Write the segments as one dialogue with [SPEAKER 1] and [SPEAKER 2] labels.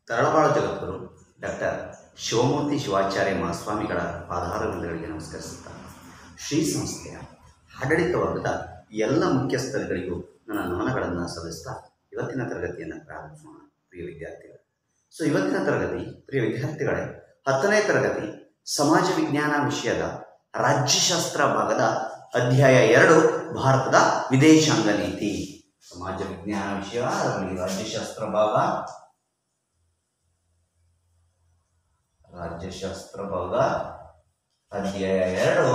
[SPEAKER 1] Taralabalu Jagadguru doctor Shivamurthy Shivacharya ಮಹಾಸ್ವಾಮಿಗಳ ಪಾದಾರವಿಂದಗಳಿಗೆ ನಮಸ್ಕರಿಸುತ್ತಾ ಶ್ರೀ ಸಂಸ್ಥೆಯ ಆಡಳಿತ ವರ್ಗದ ಎಲ್ಲ ಮುಖ್ಯಸ್ಥರುಗಳಿಗೂ ನನ್ನ ನಮನಗಳನ್ನು ಸಲ್ಲಿಸ್ತಾ ಇವತ್ತಿನ ತರಗತಿಯನ್ನು ಪ್ರಾರಂಭಿಸೋಣ ಪ್ರಿಯ ವಿದ್ಯಾರ್ಥಿಗಳು ಸೊ ಇವತ್ತಿನ ತರಗತಿ ಪ್ರಿಯ ವಿದ್ಯಾರ್ಥಿಗಳೇ ಹತ್ತನೇ ತರಗತಿ ಸಮಾಜ ವಿಜ್ಞಾನ ವಿಷಯದ ರಾಜ್ಯಶಾಸ್ತ್ರ ಭಾಗದ ಅಧ್ಯಾಯ ಎರಡು ಭಾರತದ ವಿದೇಶಾಂಗ ನೀತಿ ಸಮಾಜ ವಿಜ್ಞಾನ ವಿಷಯ ಅದರಲ್ಲಿ ರಾಜ್ಯಶಾಸ್ತ್ರ ಭಾಗ ರಾಜ್ಯಶಾಸ್ತ್ರ ಭಾಗ ಅಧ್ಯಾಯ ಎರಡು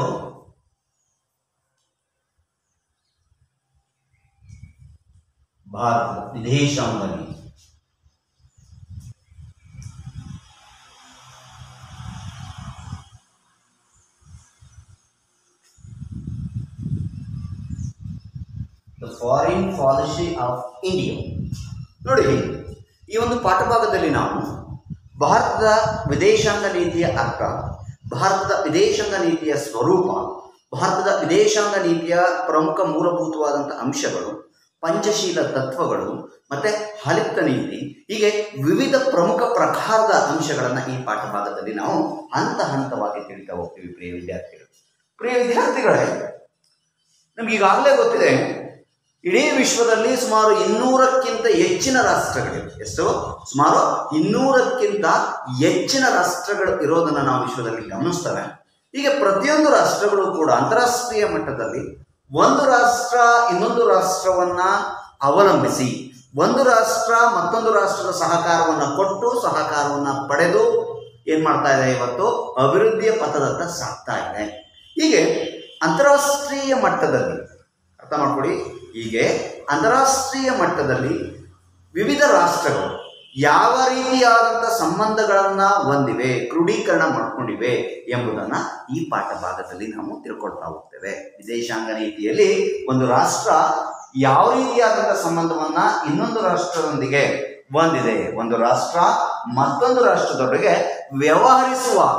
[SPEAKER 1] ಭಾರತದ ವಿದೇಶಾಂಗ ನೀತಿ the foreign policy of India ನೋಡಿ ಈ ಒಂದು ಪಾಠಭಾಗದಲ್ಲಿ ನಾವು ಭಾರತದ ವಿದೇಶಾಂಗ ನೀತಿಯ ಅರ್ಥ ಭಾರತದ ವಿದೇಶಾಂಗ ನೀತಿಯ ಸ್ವರೂಪ ಭಾರತದ ವಿದೇಶಾಂಗ ನೀತಿಯ ಪ್ರಮುಖ ಮೂಲಭೂತವಾದಂಥ ಅಂಶಗಳು ಪಂಚಶೀಲ ತತ್ವಗಳು ಮತ್ತೆ ಹಲಿತ ನೀತಿ ಹೀಗೆ ವಿವಿಧ ಪ್ರಮುಖ ಪ್ರಕಾರದ ಅಂಶಗಳನ್ನು ಈ ಪಾಠಭಾಗದಲ್ಲಿ ನಾವು ಹಂತ ಹಂತವಾಗಿ ತಿಳಿತಾ ಹೋಗ್ತೀವಿ ಪ್ರಿಯ ವಿದ್ಯಾರ್ಥಿಗಳು ಪ್ರಿಯ ವಿದ್ಯಾರ್ಥಿಗಳೇ ನಮ್ಗೆ ಈಗಾಗಲೇ ಗೊತ್ತಿದೆ ಇಡೀ ವಿಶ್ವದಲ್ಲಿ ಸುಮಾರು ಇನ್ನೂರಕ್ಕಿಂತ ಹೆಚ್ಚಿನ ರಾಷ್ಟ್ರಗಳಿವೆ ಎಷ್ಟು ಸುಮಾರು ಇನ್ನೂರಕ್ಕಿಂತ ಹೆಚ್ಚಿನ ರಾಷ್ಟ್ರಗಳು ಇರೋದನ್ನು ನಾವು ವಿಶ್ವದಲ್ಲಿ ಗಮನಿಸ್ತೇವೆ ಹೀಗೆ ಪ್ರತಿಯೊಂದು ರಾಷ್ಟ್ರಗಳು ಕೂಡ ಅಂತಾರಾಷ್ಟ್ರೀಯ ಮಟ್ಟದಲ್ಲಿ ಒಂದು ರಾಷ್ಟ್ರ ಇನ್ನೊಂದು ರಾಷ್ಟ್ರವನ್ನ ಅವಲಂಬಿಸಿ ಒಂದು ರಾಷ್ಟ್ರ ಮತ್ತೊಂದು ರಾಷ್ಟ್ರದ ಸಹಕಾರವನ್ನು ಕೊಟ್ಟು ಸಹಕಾರವನ್ನು ಪಡೆದು ಏನ್ ಮಾಡ್ತಾ ಇದೆ ಇವತ್ತು ಅಭಿವೃದ್ಧಿಯ ಪಥದತ್ತ ಸಾಗ್ತಾ ಇದೆ ಹೀಗೆ ಅಂತಾರಾಷ್ಟ್ರೀಯ ಮಟ್ಟದಲ್ಲಿ ಅರ್ಥ ಮಾಡ್ಕೊಳ್ಳಿ ಹೀಗೆ ಅಂತಾರಾಷ್ಟ್ರೀಯ ಮಟ್ಟದಲ್ಲಿ ವಿವಿಧ ರಾಷ್ಟ್ರಗಳು ಯಾವ ರೀತಿಯಾದಂಥ ಸಂಬಂಧಗಳನ್ನು ಹೊಂದಿವೆ ಕ್ರೋಢೀಕರಣ ಮಾಡ್ಕೊಂಡಿವೆ ಎಂಬುದನ್ನು ಈ ಪಾಠ ಭಾಗದಲ್ಲಿ ನಾವು ತಿಳ್ಕೊಳ್ತಾ ಹೋಗ್ತೇವೆ ವಿದೇಶಾಂಗ ನೀತಿಯಲ್ಲಿ ಒಂದು ರಾಷ್ಟ್ರ ಯಾವ ರೀತಿಯಾದಂಥ ಸಂಬಂಧವನ್ನ ಇನ್ನೊಂದು ರಾಷ್ಟ್ರದೊಂದಿಗೆ ಹೊಂದಿದೆ ಒಂದು ರಾಷ್ಟ್ರ ಮತ್ತೊಂದು ರಾಷ್ಟ್ರದೊಳಗೆ ವ್ಯವಹರಿಸುವಾಗ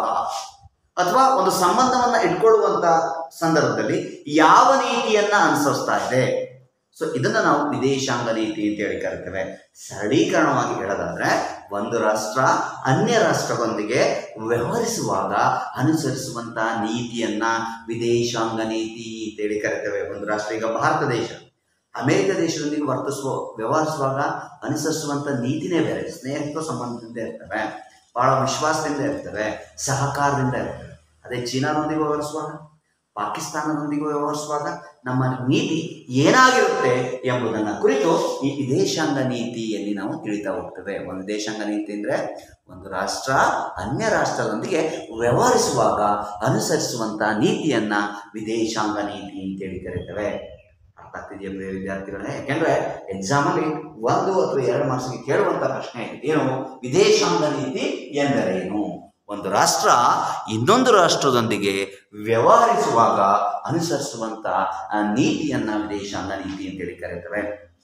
[SPEAKER 1] ಅಥವಾ ಒಂದು ಸಂಬಂಧವನ್ನ ಇಟ್ಕೊಳ್ಳುವಂತ ಸಂದರ್ಭದಲ್ಲಿ ಯಾವ ನೀತಿಯನ್ನ ಅನುಸರಿಸ್ತಾ ಇದೆ ಸೊ ಇದನ್ನ ನಾವು ವಿದೇಶಾಂಗ ನೀತಿ ಅಂತ ಹೇಳಿ ಕರಿತೇವೆ ಸರಳೀಕರಣವಾಗಿ ಹೇಳೋದಾದ್ರೆ ಒಂದು ರಾಷ್ಟ್ರ ಅನ್ಯ ರಾಷ್ಟ್ರದೊಂದಿಗೆ ವ್ಯವಹರಿಸುವಾಗ ಅನುಸರಿಸುವಂತ ನೀತಿಯನ್ನ ವಿದೇಶಾಂಗ ನೀತಿ ಅಂತೇಳಿ ಕರಿತೇವೆ ಒಂದು ರಾಷ್ಟ್ರ ಈಗ ಭಾರತ ದೇಶ ಅಮೆರಿಕ ದೇಶದೊಂದಿಗೆ ವರ್ತಿಸುವ ವ್ಯವಹರಿಸುವಾಗ ಅನುಸರಿಸುವಂತ ನೀತಿನೇ ಬೇರೆ ಸ್ನೇಹಿತ್ವ ಸಂಬಂಧದಿಂದ ಇರ್ತವೆ ಬಹಳ ವಿಶ್ವಾಸದಿಂದ ಇರ್ತವೆ ಸಹಕಾರದಿಂದ ಇರ್ತವೆ ಅದೇ ಚೀನಾದೊಂದಿಗೆ ವ್ಯವಹರಿಸುವಾಗ ಪಾಕಿಸ್ತಾನದೊಂದಿಗೆ ವ್ಯವಹರಿಸುವಾಗ ನಮ್ಮ ನೀತಿ ಏನಾಗಿರುತ್ತೆ ಎಂಬುದನ್ನು ಕುರಿತು ಈ ವಿದೇಶಾಂಗ ನೀತಿಯಲ್ಲಿ ನಾವು ತಿಳಿತಾ ಹೋಗ್ತೇವೆ ಒಂದು ದೇಶಾಂಗ ನೀತಿ ಅಂದರೆ ಒಂದು ರಾಷ್ಟ್ರ ಅನ್ಯ ರಾಷ್ಟ್ರದೊಂದಿಗೆ ವ್ಯವಹರಿಸುವಾಗ ಅನುಸರಿಸುವಂಥ ನೀತಿಯನ್ನ ವಿದೇಶಾಂಗ ನೀತಿ ಅಂತೇಳಿ ಕರೀತೇವೆ ಅರ್ಥ ಆಗ್ತಿದೆಯಾ ಪ್ರಿಯ ವಿದ್ಯಾರ್ಥಿಗಳೇ ಯಾಕೆಂದ್ರೆ ಎಕ್ಸಾಮಲ್ಲಿ ಒಂದು ಅಥವಾ ಎರಡು ಮಾರ್ಕ್ಸ್ಗೆ ಕೇಳುವಂಥ ಪ್ರಶ್ನೆ ಇದೆ ಏನು ವಿದೇಶಾಂಗ ನೀತಿ ಎಂದರೇನು ಒಂದು ರಾಷ್ಟ್ರ ಇನ್ನೊಂದು ರಾಷ್ಟ್ರದೊಂದಿಗೆ ವ್ಯವಹರಿಸುವಾಗ ಅನುಸರಿಸುವಂತ ಆ ನೀತಿಯನ್ನ ವಿದೇಶಾಂಗ ನೀತಿ ಅಂತೇಳಿ ಕರೀತೇವೆ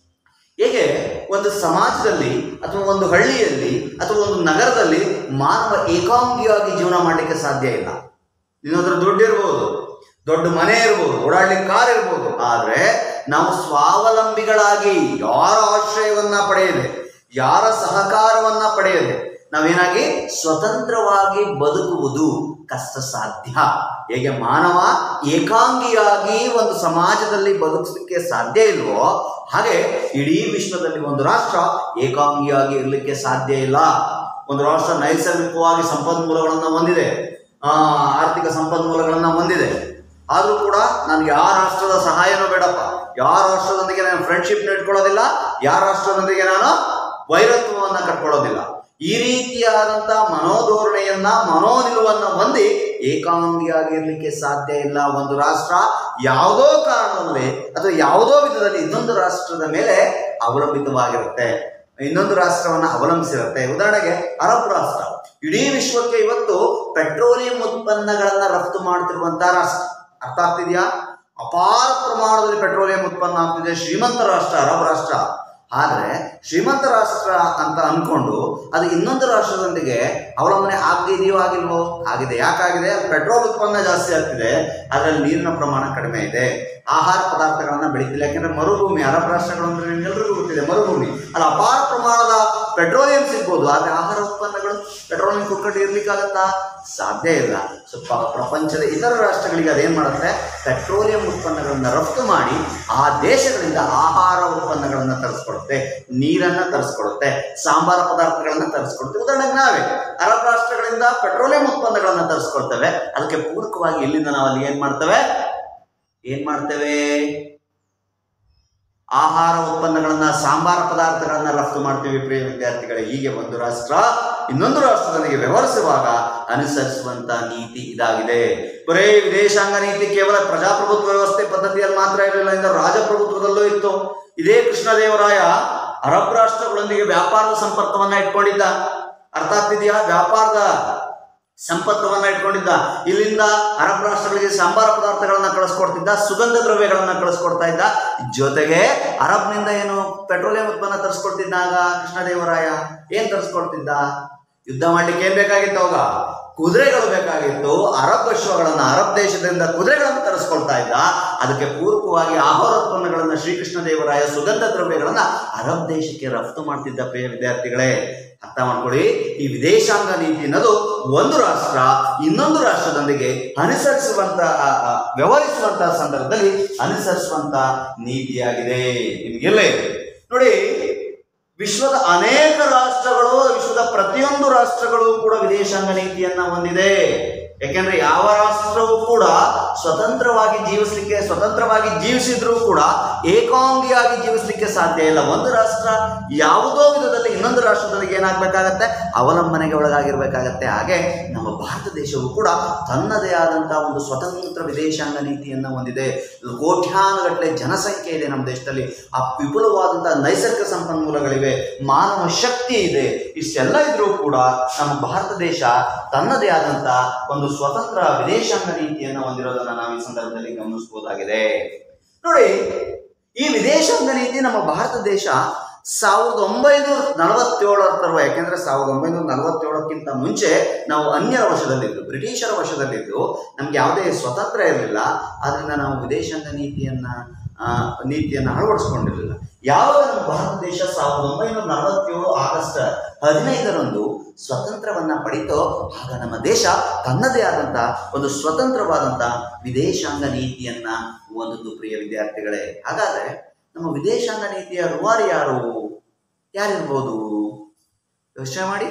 [SPEAKER 1] ಹೇಗೆ ಒಂದು ಸಮಾಜದಲ್ಲಿ ಅಥವಾ ಒಂದು ಹಳ್ಳಿಯಲ್ಲಿ ಅಥವಾ ಒಂದು ನಗರದಲ್ಲಿ ಮಾನವ ಏಕಾಂಗಿಯಾಗಿ ಜೀವನ ಮಾಡಲಿಕ್ಕೆ ಸಾಧ್ಯ ಇಲ್ಲ ನಿನ್ನತ್ರ ದುಡ್ಡು ಇರ್ಬೋದು ದೊಡ್ಡ ಮನೆ ಇರ್ಬೋದು ಓಡಾಡ್ಲಿಕ್ಕೆ ಕಾರ್ ಇರ್ಬೋದು ಆದ್ರೆ ನಾವು ಸ್ವಾವಲಂಬಿಗಳಾಗಿ ಯಾರ ಆಶ್ರಯವನ್ನ ಪಡೆಯದೆ ಯಾರ ಸಹಕಾರವನ್ನ ಪಡೆಯದೆ ನಾವೇನಾಗಿ ಸ್ವತಂತ್ರವಾಗಿ ಬದುಕುವುದು ಕಷ್ಟ ಸಾಧ್ಯ ಹೇಗೆ ಮಾನವ ಏಕಾಂಗಿಯಾಗಿ ಒಂದು ಸಮಾಜದಲ್ಲಿ ಬದುಕಲಿಕ್ಕೆ ಸಾಧ್ಯ ಇಲ್ವೋ ಹಾಗೆ ಇಡೀ ವಿಶ್ವದಲ್ಲಿ ಒಂದು ರಾಷ್ಟ್ರ ಏಕಾಂಗಿಯಾಗಿ ಇರಲಿಕ್ಕೆ ಸಾಧ್ಯ ಇಲ್ಲ ಒಂದು ರಾಷ್ಟ್ರ ನೈಸರ್ಗಿಕವಾಗಿ ಸಂಪನ್ಮೂಲಗಳನ್ನು ಹೊಂದಿದೆ ಆ, ಆರ್ಥಿಕ ಸಂಪನ್ಮೂಲಗಳನ್ನು ಹೊಂದಿದೆ ಆದರೂ ಕೂಡ ನನಗೆ ಯಾವ ರಾಷ್ಟ್ರದ ಸಹಾಯನೂ ಬೇಡಪ್ಪ ಯಾವ ರಾಷ್ಟ್ರದೊಂದಿಗೆ ನಾನು ಫ್ರೆಂಡ್ಶಿಪ್ ಇಟ್ಕೊಳ್ಳೋದಿಲ್ಲ ಯಾವ ರಾಷ್ಟ್ರದೊಂದಿಗೆ ನಾನು ವೈರತ್ವವನ್ನ ಕಟ್ಕೊಳ್ಳೋದಿಲ್ಲ ಈ ರೀತಿಯಾದಂಥ ಮನೋಧೋರಣೆಯನ್ನ ಮನೋನಿಲುವನ್ನ ಹೊಂದಿ ಏಕಾಂಗಿಯಾಗಿರ್ಲಿಕ್ಕೆ ಸಾಧ್ಯ ಇಲ್ಲ ಒಂದು ರಾಷ್ಟ್ರ ಯಾವುದೋ ಕಾರಣದಲ್ಲಿ ಅಥವಾ ಯಾವುದೋ ವಿಧದಲ್ಲಿ ಇನ್ನೊಂದು ರಾಷ್ಟ್ರದ ಮೇಲೆ ಅವಲಂಬಿತವಾಗಿರುತ್ತೆ ಇನ್ನೊಂದು ರಾಷ್ಟ್ರವನ್ನ ಅವಲಂಬಿಸಿರುತ್ತೆ ಉದಾಹರಣೆಗೆ ಅರಬ್ ರಾಷ್ಟ್ರ ಇಡೀ ವಿಶ್ವಕ್ಕೆ ಇವತ್ತು ಪೆಟ್ರೋಲಿಯಂ ಉತ್ಪನ್ನಗಳನ್ನ ರಫ್ತು ಮಾಡ್ತಿರುವಂತಹ ರಾಷ್ಟ್ರ ಅರ್ಥ ಆಗ್ತಿದ್ಯಾ ಅಪಾರ ಪ್ರಮಾಣದಲ್ಲಿ ಪೆಟ್ರೋಲಿಯಂ ಉತ್ಪನ್ನ ಆಗ್ತಿದೆ ಶ್ರೀಮಂತ ರಾಷ್ಟ್ರ ಅರಬ್ ರಾಷ್ಟ್ರ ಆದರೆ ಶ್ರೀಮಂತ ರಾಷ್ಟ್ರ ಅಂತ ಅನ್ಕೊಂಡು ಅದು ಇನ್ನೊಂದು ರಾಷ್ಟ್ರದೊಂದಿಗೆ ಅವಲಂಬನೆ ಆಗಿದೆಯೋ ಆಗಿಲ್ವೋ ಆಗಿದೆ ಯಾಕಾಗಿದೆ ಅಲ್ಲಿ ಪೆಟ್ರೋಲ್ ಉತ್ಪನ್ನ ಜಾಸ್ತಿ ಆಗ್ತಿದೆ ಅದರಲ್ಲಿ ನೀರಿನ ಪ್ರಮಾಣ ಕಡಿಮೆ ಇದೆ ಆಹಾರ ಪದಾರ್ಥಗಳನ್ನ ಬೆಳೀತಿಲ್ಲ ಯಾಕೆಂದ್ರೆ ಮರುಭೂಮಿ ಅರಬ್ ರಾಷ್ಟ್ರಗಳು ಅಂದ್ರೆ ನಿಮ್ಗೆಲ್ರಿಗೂ ಗೊತ್ತಿದೆ ಮರುಭೂಮಿ ಅಲ್ಲಿ ಅಪಾರ ಪ್ರಮಾಣದ ಪೆಟ್ರೋಲಿಯಂ ಸಿಗ್ಬೋದು ಆದರೆ ಆಹಾರ ಉತ್ಪನ್ನಗಳು ಪೆಟ್ರೋಲಿಯಂ ಕುಕ್ಕಟ್ಟು ಇರ್ಲಿಕ್ಕಾಗತ್ತಾ ಸಾಧ್ಯ ಇಲ್ಲ ಸೊ ಪ- ಪ್ರಪಂಚದ ಇತರ ರಾಷ್ಟ್ರಗಳಿಗೆ ಅದೇನು ಮಾಡುತ್ತೆ ಪೆಟ್ರೋಲಿಯಂ ಉತ್ಪನ್ನಗಳನ್ನು ರಫ್ತು ಮಾಡಿ ಆ ದೇಶಗಳಿಂದ ಆಹಾರ ಉತ್ಪನ್ನಗಳನ್ನು ತರಿಸ್ಕೊಡುತ್ತೆ ನೀರನ್ನು ತರಿಸ್ಕೊಡುತ್ತೆ ಸಾಂಬಾರ ಪದಾರ್ಥಗಳನ್ನು ತರಿಸ್ಕೊಡುತ್ತೆ ಉದಾಹರಣೆಗೆ ನಾವೇ ಅರಬ್ ರಾಷ್ಟ್ರಗಳಿಂದ ಪೆಟ್ರೋಲಿಯಂ ಉತ್ಪನ್ನಗಳನ್ನು ತರಿಸ್ಕೊಳ್ತೇವೆ ಅದಕ್ಕೆ ಪೂರಕವಾಗಿ ಇಲ್ಲಿಂದ ನಾವು ಅಲ್ಲಿ ಏನು ಮಾಡ್ತೇವೆ ಏನು ಮಾಡ್ತೇವೆ ಆಹಾರ ಉತ್ಪನ್ನಗಳನ್ನ ಸಾಂಬಾರ ಪದಾರ್ಥಗಳನ್ನ ರಫ್ತು ಮಾಡ್ತೀವಿ ಪ್ರಿಯ ವಿದ್ಯಾರ್ಥಿಗಳೇ ಹೀಗೆ ಒಂದು ರಾಷ್ಟ್ರ ಇನ್ನೊಂದು ರಾಷ್ಟ್ರದೊಂದಿಗೆ ವ್ಯವಹರಿಸುವಾಗ ಅನುಸರಿಸುವಂತ ನೀತಿ ಇದಾಗಿದೆ ಬರೇ ವಿದೇಶಾಂಗ ನೀತಿ ಕೇವಲ ಪ್ರಜಾಪ್ರಭುತ್ವ ವ್ಯವಸ್ಥೆ ಪದ್ಧತಿಯಲ್ಲಿ ಮಾತ್ರ ಇರಲಿಲ್ಲ ಇಂದ ರಾಜಪ್ರಭುತ್ವದಲ್ಲೂ ಇತ್ತು ಇದೇ ಕೃಷ್ಣದೇವರಾಯ ಅರಬ್ ರಾಷ್ಟ್ರಗಳೊಂದಿಗೆ ವ್ಯಾಪಾರದ ಸಂಪರ್ಕವನ್ನ ಇಟ್ಕೊಂಡಿದ್ದ ಅರ್ಥ ಆಗ್ತಿದೆಯಾ ವ್ಯಾಪಾರದ ಸಂಪರ್ಕವನ್ನ ಇಟ್ಕೊಂಡಿದ್ದ ಇಲ್ಲಿಂದ ಅರಬ್ ರಾಷ್ಟ್ರಗಳಿಗೆ ಸಾಂಬಾರ ಪದಾರ್ಥಗಳನ್ನ ಕಳಿಸ್ಕೊಡ್ತಿದ್ದ ಸುಗಂಧ ದ್ರವ್ಯಗಳನ್ನ ಕಳಿಸ್ಕೊಡ್ತಾ ಇದ್ದ ಜೊತೆಗೆ ಅರಬ್ನಿಂದ ಏನು ಪೆಟ್ರೋಲಿಯಂ ಉತ್ಪನ್ನ ತರಿಸ್ಕೊಡ್ತಿದ್ದಾಗ ಕೃಷ್ಣದೇವರಾಯ ಏನ್ ತರಿಸ್ಕೊಡ್ತಿದ್ದ ಯುದ್ಧ ಮಾಡ್ಲಿಕ್ಕೆ ಏನ್ ಬೇಕಾಗಿತ್ತು ಅವಾಗ ಕುದುರೆಗಳು ಬೇಕಾಗಿತ್ತು ಅರಬ್ ಅಶ್ವಗಳನ್ನ ಅರಬ್ ದೇಶದಿಂದ ಕುದುರೆಗಳನ್ನು ತರಿಸ್ಕೊಳ್ತಾ ಇದ್ದ ಅದಕ್ಕೆ ಪೂರಕವಾಗಿ ಆಹಾರ ಉತ್ಪನ್ನಗಳನ್ನ ಶ್ರೀಕೃಷ್ಣ ದೇವರಾಯ ಸುಗಂಧ ದ್ರವ್ಯಗಳನ್ನ ಅರಬ್ ದೇಶಕ್ಕೆ ರಫ್ತು ಮಾಡ್ತಿದ್ದ ಪ್ರಿಯ ವಿದ್ಯಾರ್ಥಿಗಳೇ ಅರ್ಥ ಮಾಡ್ಕೊಳ್ಳಿ ಈ ವಿದೇಶಾಂಗ ನೀತಿ ಅನ್ನೋದು ಒಂದು ರಾಷ್ಟ್ರ ಇನ್ನೊಂದು ರಾಷ್ಟ್ರದೊಂದಿಗೆ ಅನುಸರಿಸುವಂತ ಆ, ಆ, ವ್ಯವಹರಿಸುವಂತಹ ಸಂದರ್ಭದಲ್ಲಿ ಅನುಸರಿಸುವಂತ ನೀತಿಯಾಗಿದೆ ನಿಮಗೆಲ್ಲ ಇದೆ ನೋಡಿ ವಿಶ್ವದ ಅನೇಕ ರಾಷ್ಟ್ರಗಳು ವಿಶ್ವದ ಪ್ರತಿಯೊಂದು ರಾಷ್ಟ್ರಗಳು ಕೂಡ ವಿದೇಶಾಂಗ ನೀತಿಯನ್ನ ಹೊಂದಿದೆ ಯಾಕೆಂದ್ರೆ ಯಾವ ರಾಷ್ಟ್ರವೂ ಕೂಡ ಸ್ವತಂತ್ರವಾಗಿ ಜೀವಿಸಲಿಕ್ಕೆ ಸ್ವತಂತ್ರವಾಗಿ ಜೀವಿಸಿದ್ರೂ ಕೂಡ ಏಕಾಂಗಿಯಾಗಿ ಜೀವಿಸಲಿಕ್ಕೆ ಸಾಧ್ಯ ಇಲ್ಲ ಒಂದು ರಾಷ್ಟ್ರ ಯಾವುದೋ ವಿಧದಲ್ಲಿ ಇನ್ನೊಂದು ರಾಷ್ಟ್ರದೊಂದಿಗೆ ಏನಾಗಬೇಕಾಗತ್ತೆ ಅವಲಂಬನೆಗೆ ಒಳಗಾಗಿರ್ಬೇಕಾಗತ್ತೆ ಹಾಗೆ ನಮ್ಮ ಭಾರತ ದೇಶವು ಕೂಡ ತನ್ನದೇ ಆದಂತಹ ಒಂದು ಸ್ವತಂತ್ರ ವಿದೇಶಾಂಗ ನೀತಿಯನ್ನ ಹೊಂದಿದೆ ಕೋಟ್ಯಾನುಗಟ್ಟಲೆ ಜನಸಂಖ್ಯೆ ಇದೆ ನಮ್ಮ ದೇಶದಲ್ಲಿ ಆ ವಿಪುಲವಾದಂತಹ ನೈಸರ್ಗಿಕ ಸಂಪನ್ಮೂಲಗಳಿವೆ ಮಾನವ ಶಕ್ತಿ ಇದೆ ಇಷ್ಟೆಲ್ಲ ಇದ್ರೂ ಕೂಡ ನಮ್ಮ ಭಾರತ ದೇಶ ತನ್ನದೇ ಆದಂತಹ ಒಂದು ಸ್ವತಂತ್ರ ವಿದೇಶಾಂಗ ನೀತಿಯನ್ನು ಹೊಂದಿರೋದನ್ನ ನಾವು ಈ ಸಂದರ್ಭದಲ್ಲಿ ಗಮನಿಸಬಹುದಾಗಿದೆ ನೋಡಿ ಈ ವಿದೇಶಾಂಗ ನೀತಿ ನಮ್ಮ ಭಾರತ ದೇಶ ಸಾವಿರದ ಒಂಬೈನೂರ ನಲವತ್ತೇಳರ ತರುವ ಯಾಕೆಂದ್ರೆ ಸಾವಿರದ ಒಂಬೈನೂರ ನಲವತ್ತೇಳಕ್ಕಿಂತ ಮುಂಚೆ ನಾವು ಅನ್ಯರ ವಶದಲ್ಲಿದ್ದು ಬ್ರಿಟಿಷರ ವಶದಲ್ಲಿದ್ದು ನಮ್ಗೆ ಯಾವುದೇ ಸ್ವತಂತ್ರ ಇರಲಿಲ್ಲ ಆದ್ರಿಂದ ನಾವು ವಿದೇಶಾಂಗ ನೀತಿಯನ್ನ ಆ, ನೀತಿಯನ್ನು ಅಳವಡಿಸ್ಕೊಂಡಿರಲಿಲ್ಲ ಯಾವಾಗ ನಮ್ಮ ಭಾರತ ದೇಶ ಸಾವಿರದ ಒಂಬೈನೂರ ನಲವತ್ತೇಳು ಆಗಸ್ಟ್ ಹದಿನೈದರಂದು ಸ್ವತಂತ್ರವನ್ನ ಪಡಿತೋ ಆಗ ನಮ್ಮ ದೇಶ ತನ್ನದೇ ಆದಂತ ಒಂದು ಸ್ವತಂತ್ರವಾದಂತ ವಿದೇಶಾಂಗ ನೀತಿಯನ್ನ ಹೊಂದಿದ್ದು ಪ್ರಿಯ ವಿದ್ಯಾರ್ಥಿಗಳೇ ಹಾಗಾದ್ರೆ ನಮ್ಮ ವಿದೇಶಾಂಗ ನೀತಿಯ ರೂವಾರಿ ಯಾರು ಯಾರಿರ್ಬೋದು ಯೋಚನೆ ಮಾಡಿ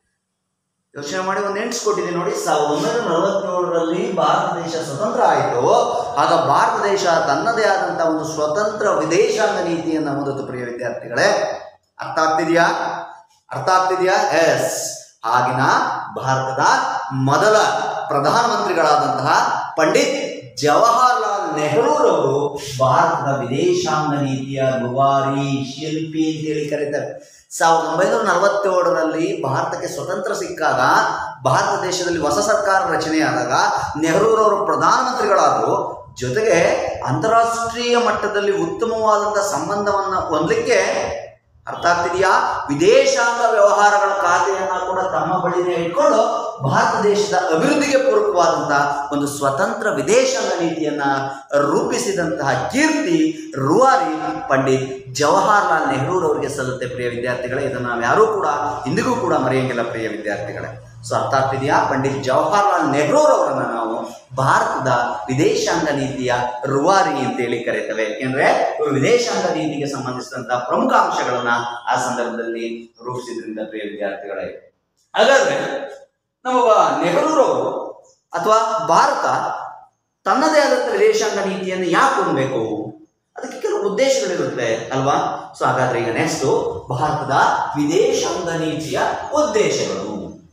[SPEAKER 1] ಯೋಚನೆ ಮಾಡಿ ಒಂದು ಕೊಟ್ಟಿದ್ದೀನಿ ನೋಡಿ ಸಾವಿರದ ಒಂಬೈನೂರ ನಲವತ್ತೇಳರಲ್ಲಿ ಭಾರತ ದೇಶ ಸ್ವತಂತ್ರ ಆಯಿತು ಆಗ ಭಾರತ ದೇಶ ತನ್ನದೇ ಆದಂಥ ಒಂದು ಸ್ವತಂತ್ರ ವಿದೇಶಾಂಗ ನೀತಿಯನ್ನು ಹೊಂದಿತು ಪ್ರಿಯ ವಿದ್ಯಾರ್ಥಿಗಳೇ ಅರ್ಥ ಆಗ್ತಿದೆಯಾ ಅರ್ಥ ಆಗ್ತಿದೆಯಾ ಎಸ್ ಆಗಿನ ಭಾರತದ ಮೊದಲ ಪ್ರಧಾನಮಂತ್ರಿಗಳಾದಂತಹ ಪಂಡಿತ್ ಜವಾಹರ್ಲಾಲ್ ನೆಹರೂರವರು ಭಾರತದ ವಿದೇಶಾಂಗ ನೀತಿಯ ರೂವಾರಿ ಶಿಲ್ಪಿ ಅಂತೇಳಿ ಕರೀತಾರೆ ಸಾವಿರದ ಒಂಬೈನೂರ ನಲವತ್ತೇಳರಲ್ಲಿ ಭಾರತಕ್ಕೆ ಸ್ವತಂತ್ರ ಸಿಕ್ಕಾಗ ಭಾರತ ದೇಶದಲ್ಲಿ ಹೊಸ ಸರ್ಕಾರ ರಚನೆಯಾದಾಗ ನೆಹರೂರವರು ಪ್ರಧಾನಮಂತ್ರಿಗಳಾದರು ಜೊತೆಗೆ ಅಂತಾರಾಷ್ಟ್ರೀಯ ಮಟ್ಟದಲ್ಲಿ ಉತ್ತಮವಾದಂಥ ಸಂಬಂಧವನ್ನು ಹೊಂದಲಿಕ್ಕೆ ಅರ್ಥ ಆಗ್ತಿದೆಯಾ ವಿದೇಶಾಂಗ ವ್ಯವಹಾರಗಳ ಖಾತೆಯನ್ನ ಕೂಡ ತಮ್ಮ ಬಳಿನೇ ಇಟ್ಕೊಂಡು ಭಾರತ ದೇಶದ ಅಭಿವೃದ್ಧಿಗೆ ಪೂರಕವಾದಂತಹ ಒಂದು ಸ್ವತಂತ್ರ ವಿದೇಶಾಂಗ ನೀತಿಯನ್ನ ರೂಪಿಸಿದಂತಹ ಕೀರ್ತಿ ರೂವಾರಿ ಪಂಡಿತ್ ಜವಾಹರ್ಲಾಲ್ ನೆಹರೂರವರಿಗೆ ಸಲ್ಲುತ್ತೆ ಪ್ರಿಯ ವಿದ್ಯಾರ್ಥಿಗಳೇ ಇದನ್ನು ನಾವು ಯಾರೂ ಕೂಡ ಇಂದಿಗೂ ಕೂಡ ಮರೆಯಂಗಿಲ್ಲ ಪ್ರಿಯ ವಿದ್ಯಾರ್ಥಿಗಳೇ ಸೊ ಅರ್ಥ ಆಗ್ತಿದೆಯಾ ಪಂಡಿತ್ ಜವಾಹರ್ಲಾಲ್ ನೆಹರೂರವರನ್ನ ನಾವು ಭಾರತದ ವಿದೇಶಾಂಗ ನೀತಿಯ ರೂವಾರಿ ಅಂತೇಳಿ ಕರೀತೇವೆ ಯಾಕೆಂದ್ರೆ ಇವರು ವಿದೇಶಾಂಗ ನೀತಿಗೆ ಸಂಬಂಧಿಸಿದಂತಹ ಪ್ರಮುಖ ಅಂಶಗಳನ್ನ ಆ ಸಂದರ್ಭದಲ್ಲಿ ರೂಪಿಸಿದ್ರಿಂದ ಪ್ರಿಯ ವಿದ್ಯಾರ್ಥಿಗಳೇ ಹಾಗಾದ್ರೆ ನಮ್ಮ ನೆಹರೂರವರು ಅಥವಾ ಭಾರತ ತನ್ನದೇ ಆದಂಥ ವಿದೇಶಾಂಗ ನೀತಿಯನ್ನು ಯಾಕೆ ಹೊಂದಬೇಕು ಅದಕ್ಕೆ ಕೆಲವು ಉದ್ದೇಶಗಳಿರುತ್ತೆ ಅಲ್ವಾ ಸೊ ಹಾಗಾದ್ರೆ ಈಗ ನೆಕ್ಸ್ಟ್ ಭಾರತದ ವಿದೇಶಾಂಗ ನೀತಿಯ ಉದ್ದೇಶಗಳು